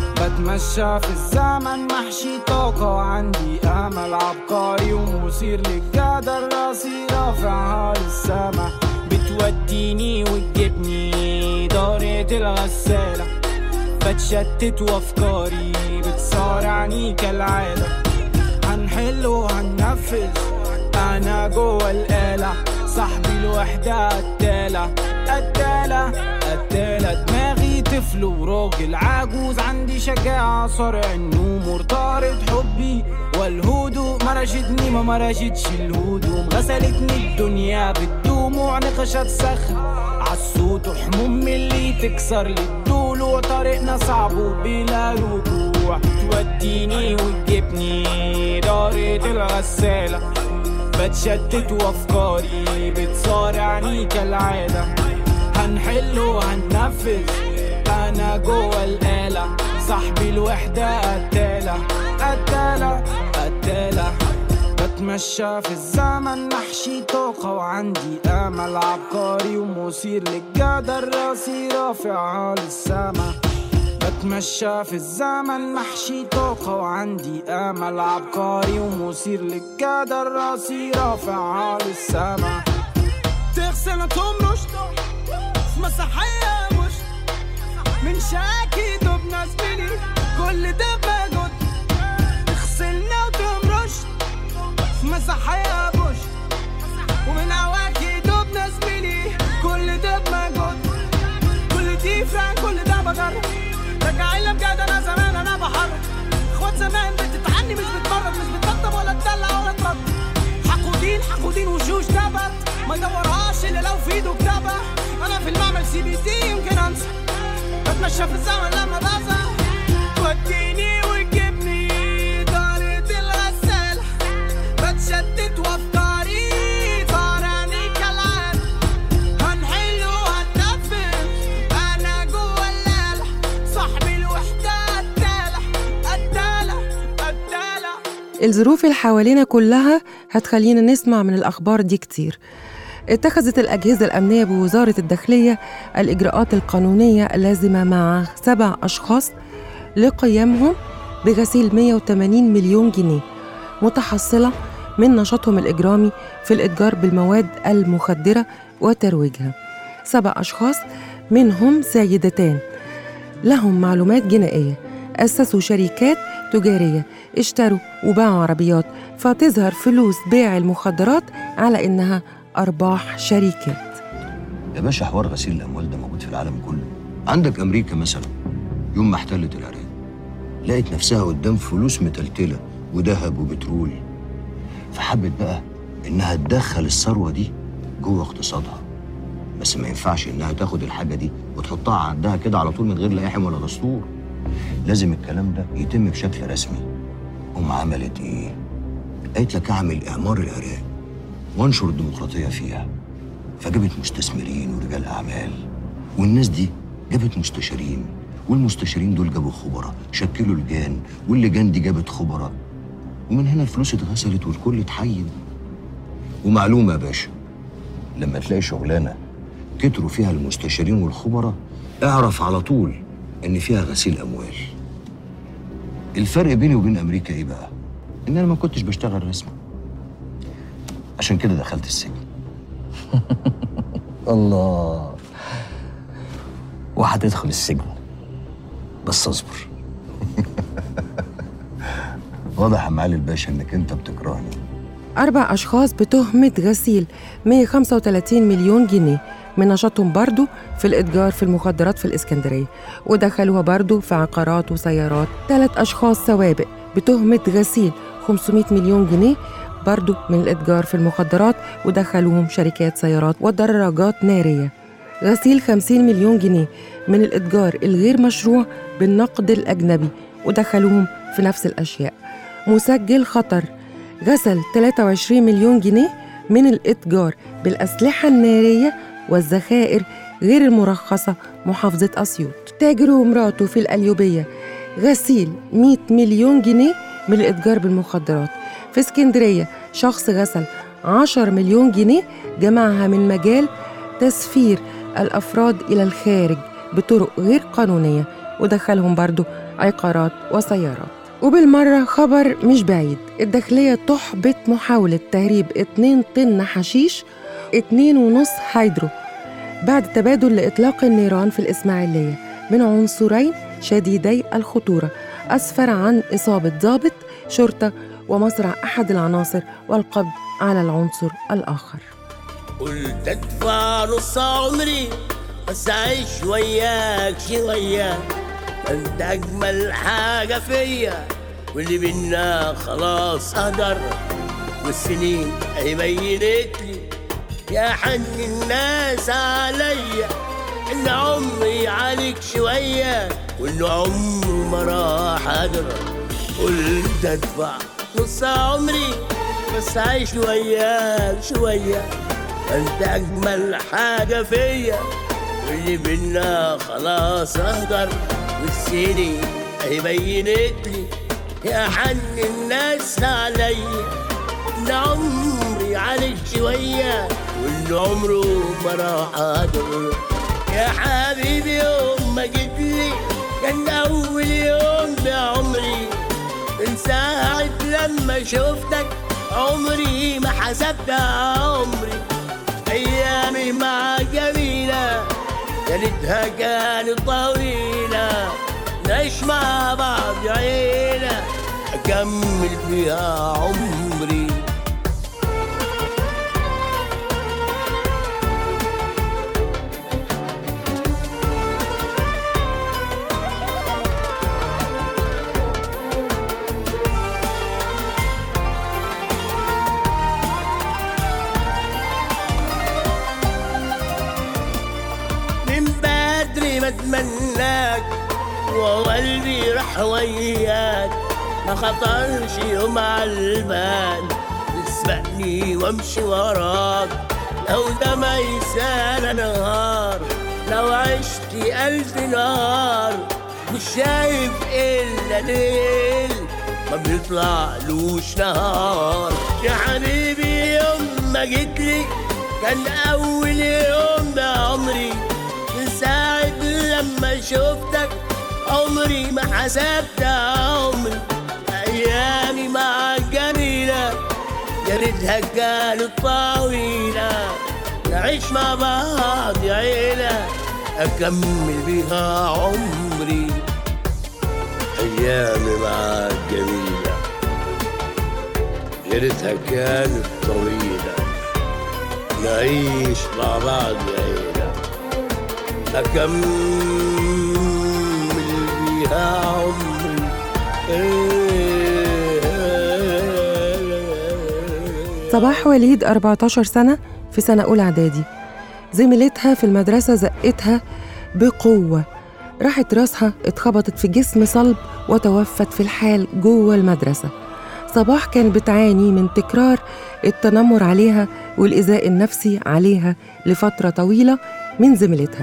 بتمشى في الزمن محشي طاقة وعندي أمل عبقري ومثير للجدل راسي رافعها للسما بتوديني وتجيبني دارة الغسالة بتشتت وأفكاري بتصارعني كالعادة هنحل وهننفذ انا جوه الآلة صاحبي الوحدة قتالة قتالة قتالة دماغي طفل وراجل عجوز عندي شجاعة صارع النوم طارد حبي والهدوء مرشتني ما مرشتش الهدوم غسلتني الدنيا بالدموع نقشت صخر عالصوت وحموم من اللي تكسر لي الضلوع طريقنا صعب وبلا رجوع توديني وتجيبني دارة الغسالة بتشتت وافكاري بتصارعني كالعادة هنحل وهننفذ انا جوه الآلة صاحبي الوحدة قتالة قتالة قتالة بتمشى في الزمن محشي طاقة وعندي أمل عبقري ومثير للجدل راسي رافعها للسما بتمشى في الزمن محشي طاقة وعندي أمل عبقري ومثير للجدل راسي رافعها للسما تغسل تمرش في مسرحية مش من شاكي دبنا زميلي كل ده بجد تغسلنا وتمرش في مسرحية بوش ومن عواكي دبنا زميلي كل ده بمجد كل دي فران كل ده بجرب رجعي لي بجد انا زمان انا بحر اخوات زمان بتتعني مش بتمرد مش بتطبطب ولا تدلع ولا ترد حقودين حقودين وشوش تبت ما يدورهاش الا لو في ايده كتابة انا في المعمل سي بي تي يمكن انسى بتمشى في الزمن لما بزهق توديني وتجيبني دارة الغسالة بتشتت وافكاري طارني كالعادة هنحل وهننفذ انا جوه الليلة صاحبي الوحدة قتالة قتالة قتالة الظروف اللي حوالينا كلها هتخلينا نسمع من الأخبار دي كتير اتخذت الأجهزة الأمنية بوزارة الداخلية الإجراءات القانونية اللازمة مع سبع أشخاص لقيامهم بغسيل 180 مليون جنيه متحصلة من نشاطهم الإجرامي في الإتجار بالمواد المخدرة وترويجها سبع أشخاص منهم سيدتان لهم معلومات جنائية أسسوا شركات تجارية اشتروا وباعوا عربيات فتظهر فلوس بيع المخدرات على إنها أرباح شركات يا باشا حوار غسيل الاموال ده موجود في العالم كله عندك امريكا مثلا يوم ما احتلت العراق لقت نفسها قدام فلوس متلتله وذهب وبترول فحبت بقى انها تدخل الثروه دي جوه اقتصادها بس ما ينفعش انها تاخد الحاجه دي وتحطها عندها كده على طول من غير لا يحم ولا دستور لازم الكلام ده يتم بشكل رسمي أم عملت إيه؟ قالت لك أعمل إعمار العراق وأنشر الديمقراطية فيها فجابت مستثمرين ورجال أعمال والناس دي جابت مستشارين والمستشارين دول جابوا خبراء شكلوا لجان واللجان دي جابت خبراء ومن هنا الفلوس اتغسلت والكل اتحين ومعلومة يا باشا لما تلاقي شغلانة كتروا فيها المستشارين والخبراء اعرف على طول ان فيها غسيل اموال الفرق بيني وبين امريكا ايه بقى ان انا ما كنتش بشتغل رسمي عشان كده دخلت السجن الله وهتدخل السجن بس اصبر واضح يا معالي الباشا انك انت بتكرهني أربع أشخاص بتهمة غسيل 135 مليون جنيه من نشاطهم برضو في الإتجار في المخدرات في الإسكندرية ودخلوها برضو في عقارات وسيارات ثلاث أشخاص سوابق بتهمة غسيل 500 مليون جنيه برضو من الإتجار في المخدرات ودخلوهم شركات سيارات ودراجات نارية غسيل 50 مليون جنيه من الإتجار الغير مشروع بالنقد الأجنبي ودخلوهم في نفس الأشياء مسجل خطر غسل 23 مليون جنيه من الإتجار بالأسلحة النارية والذخائر غير المرخصة محافظة أسيوط تاجر ومراته في القليوبية غسيل 100 مليون جنيه من الإتجار بالمخدرات في اسكندرية شخص غسل 10 مليون جنيه جمعها من مجال تسفير الأفراد إلى الخارج بطرق غير قانونية ودخلهم برضو عقارات وسيارات وبالمرة خبر مش بعيد الداخلية تحبط محاولة تهريب 2 طن حشيش 2.5 هيدرو بعد تبادل لإطلاق النيران في الإسماعيلية من عنصرين شديدي الخطورة أسفر عن إصابة ضابط شرطة ومصرع أحد العناصر والقبض على العنصر الآخر قلت ادفع نص عمري بس اعيش وياك شوية انت اجمل حاجة فيا واللي بينا خلاص قدر والسنين اهي بينت لي يا حن الناس عليا ان عمري عليك شوية وان عمره ما راح ادرى قلت ادفع نص عمري بس اعيش وياك شوية انت اجمل حاجة فيا واللي بينا خلاص اهدر والسنين اهي بينت لي يا حن الناس عليا ان عمري عليك شوية واللي عمره ما راح اقدر يا حبيبي يوم ما جيت لي كان اول يوم بعمري من ساعة لما شفتك عمري ما حسبت عمري أيامي معك جميلة يا ريتها كانت طويلة نعيش مع بعض عيلة أكمل فيها عمري من بدري بتمناك وقلبي راح وياك ما خطرش يوم على البال تسبقني وامشي وراك لو ده ما يسال نهار لو عشت ألف نهار مش شايف إلا ليل ما بيطلعلوش نهار يا حبيبي يوم ما جيتلي كان أول يوم بعمري من ساعة لما شفتك عمري ما حسبت عمري أيامي معك جميلة يا ريتها كانت طويلة نعيش مع بعض يا عيلة أكمل بيها عمري أيامي معك جميلة يا ريتها كانت طويلة نعيش مع بعض يا عيلة أكمل بيها عمري صباح وليد 14 سنة في سنة أولى إعدادي زميلتها في المدرسة زقتها بقوة راحت راسها اتخبطت في جسم صلب وتوفت في الحال جوه المدرسة صباح كانت بتعاني من تكرار التنمر عليها والإيذاء النفسي عليها لفترة طويلة من زميلتها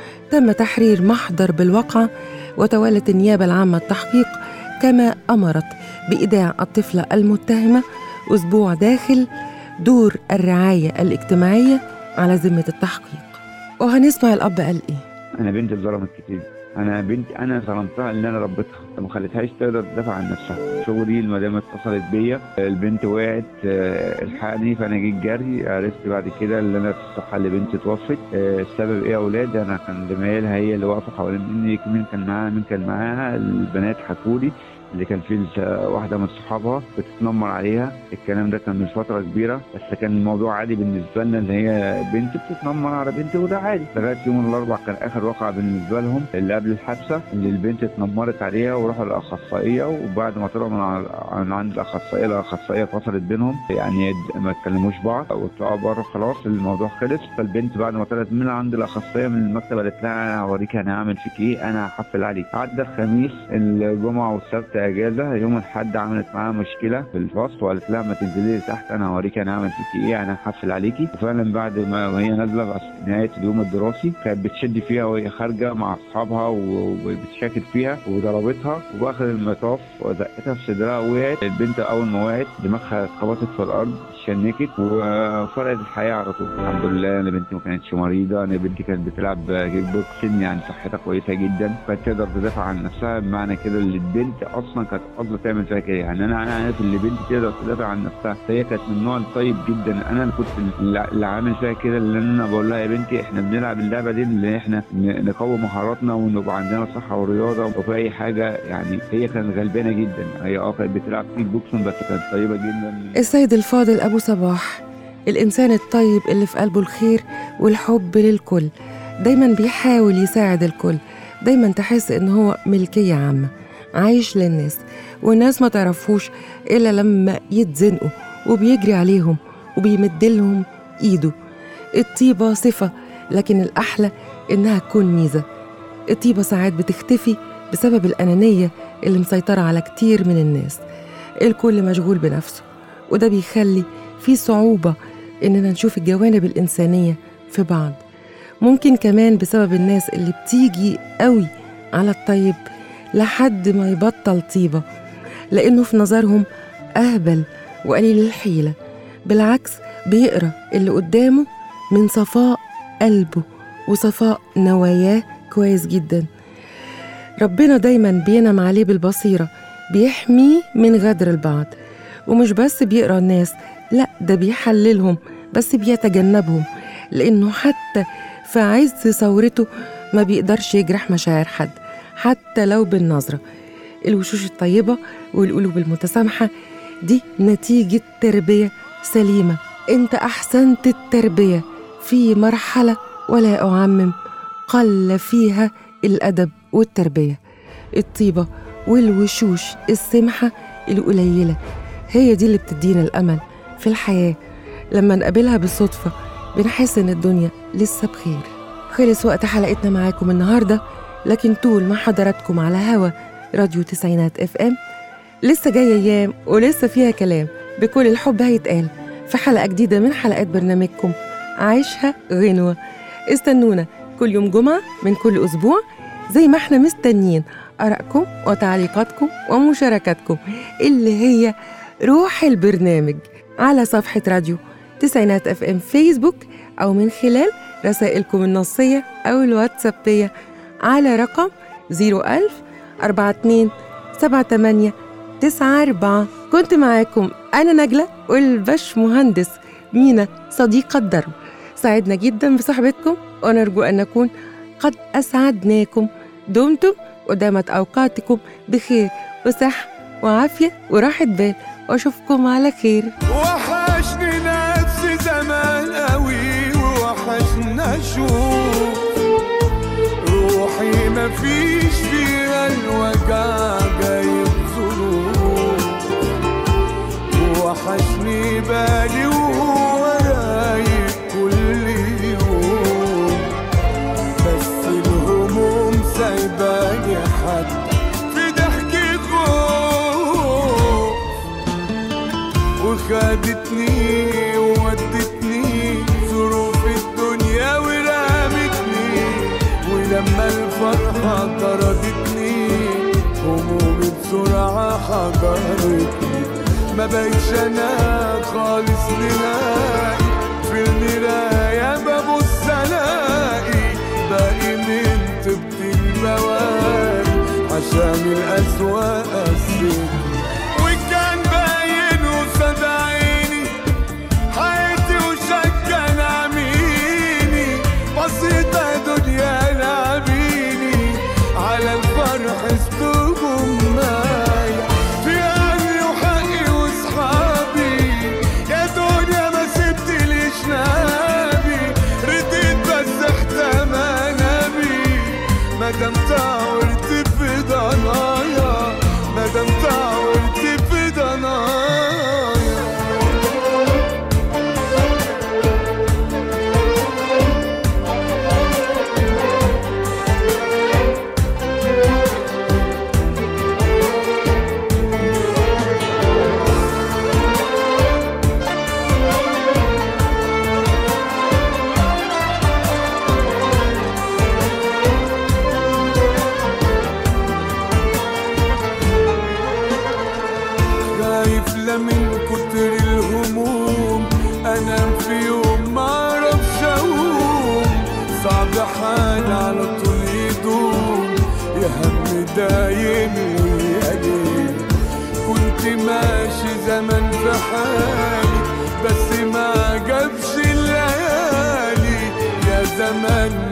تم تحرير محضر بالواقعة وتولت النيابة العامة التحقيق كما أمرت بإيداع الطفلة المتهمة أسبوع داخل دور الرعاية الاجتماعية على ذمة التحقيق وهنسمع الأب قال إيه انا بنتي اتظلمت كتير انا بنتي انا ظلمتها ان انا ربيتها ما خليتهاش تقدر تدافع عن نفسها شغلي المدام اتصلت بيا البنت وقعت آه، الحقني فانا جيت جري عرفت بعد كده ان انا في الصحه اللي بنتي توفت آه، السبب ايه يا اولاد انا كان زمايلها هي اللي واقفه حوالين مني مين كان معاها مين كان معاها البنات حكوا لي اللي كان في واحده من صحابها بتتنمر عليها الكلام ده كان من فتره كبيره بس كان الموضوع عادي بالنسبه لنا اللي هي بنت بتتنمر على بنت وده عادي لغايه يوم الاربعاء كان اخر واقعه بالنسبه لهم اللي قبل الحادثه اللي البنت اتنمرت عليها وراحوا للاخصائيه وبعد ما طلعوا من ع- من عند الاخصائيه الاخصائيه فصلت بينهم يعني ما اتكلموش بعض وطلعوا بره خلاص الموضوع خلص فالبنت بعد ما طلعت من عند الاخصائيه من المكتب قالت لها انا هوريك انا هعمل فيك ايه انا هحفل عليك عدى الخميس الجمعه والسبت اجازه يوم الاحد عملت معاها مشكله في الفصل وقالت لها ما تنزلي لي تحت انا هوريك انا هعمل فيك ايه انا هحفل عليكي وفعلا بعد ما وهي نازله بس نهايه اليوم الدراسي كانت بتشد فيها وهي خارجه مع اصحابها و- وبتشاكل فيها وضربتها وباخر المطاف وزقتها في صدرها وقعت البنت اول ما وقعت دماغها اتخبطت في الارض شنكت وفرقت الحياه على طول الحمد لله انا بنتي ما كانتش مريضه انا بنتي كانت بتلعب كيك بوكسنج يعني صحتها كويسه جدا كانت تقدر تدافع عن نفسها بمعنى كده اللي البنت اصلا كانت قصده تعمل فيها كده يعني انا انا عارف اللي بنتي تقدر تدافع عن نفسها هي كانت من النوع الطيب جدا انا اللي كنت اللي اللي عامل فيها كده اللي انا بقول لها يا بنتي احنا بنلعب اللعبه دي اللي احنا ن- نقوي مهاراتنا ونبقى عندنا صحه ورياضه وفي اي حاجه يعني هي كانت غلبانه جدا هي اه كانت بتلعب كيك بوكسنج بس كانت طيبه جدا السيد الفاضل أبو صباح الإنسان الطيب اللي في قلبه الخير والحب للكل دايما بيحاول يساعد الكل دايما تحس إن هو ملكية عامة عايش للناس والناس ما تعرفوش إلا لما يتزنقوا وبيجري عليهم وبيمدلهم إيده الطيبة صفة لكن الأحلى إنها تكون ميزة الطيبة ساعات بتختفي بسبب الأنانية اللي مسيطرة على كتير من الناس الكل مشغول بنفسه وده بيخلي في صعوبة إننا نشوف الجوانب الإنسانية في بعض ممكن كمان بسبب الناس اللي بتيجي قوي على الطيب لحد ما يبطل طيبة لأنه في نظرهم أهبل وقليل الحيلة بالعكس بيقرأ اللي قدامه من صفاء قلبه وصفاء نواياه كويس جدا ربنا دايما بينعم عليه بالبصيرة بيحميه من غدر البعض ومش بس بيقرا الناس لا ده بيحللهم بس بيتجنبهم لأنه حتى في عز ثورته ما بيقدرش يجرح مشاعر حد حتى لو بالنظرة الوشوش الطيبة والقلوب المتسامحة دي نتيجة تربية سليمة انت أحسنت التربية في مرحلة ولا أعمم قل فيها الأدب والتربية الطيبة والوشوش السمحة القليلة هي دي اللي بتدينا الأمل في الحياة لما نقابلها بالصدفة بنحس إن الدنيا لسه بخير خلص وقت حلقتنا معاكم النهاردة لكن طول ما حضراتكم على هوا راديو تسعينات اف ام لسه جاية أيام ولسه فيها كلام بكل الحب هيتقال في حلقة جديدة من حلقات برنامجكم عيشها غنوة استنونا كل يوم جمعة من كل أسبوع زي ما احنا مستنيين آرائكم وتعليقاتكم ومشاركاتكم اللي هي روح البرنامج على صفحة راديو تسعينات اف ام فيسبوك أو من خلال رسائلكم النصية أو الواتسابية على رقم 01000 42 78 94 كنت معاكم أنا نجلة والبش مهندس مينا صديقة الدرب سعدنا جدا بصحبتكم ونرجو أن نكون قد أسعدناكم دمتم ودامت أوقاتكم بخير وصحة وعافية وراحة بال وأشوفكم على خير وحشني نفسي زمان قوي ووحشنا اشوف روحي مفيش فيها الوجع جايب ظروف وحشني بالي وهو رايق كل يوم بس الهموم سايبة جارتني ما بقتش انا خالص نهائي في المراية ببص الاقي باقي من طبط البواري عشان الأسواق قسيتني وكان باين قصاد عيني حياتي وشكا نعميني بسيطة دنيا لعبيني على الفرح استوهم معايا في أهلي وحقي وصحابي يا دنيا ما سبتليش نابي رديت بس اختم نبي مادام تعورت في ضنايا مادام تعورت في ضنايا خايف لا من كتر الهموم انام في يوم ما اعرفش اقوم صعب حال على طول يدوم يا هم دايم ويقلب كنت ماشي زمان في حالي بس ما جابش الليالي يا زمان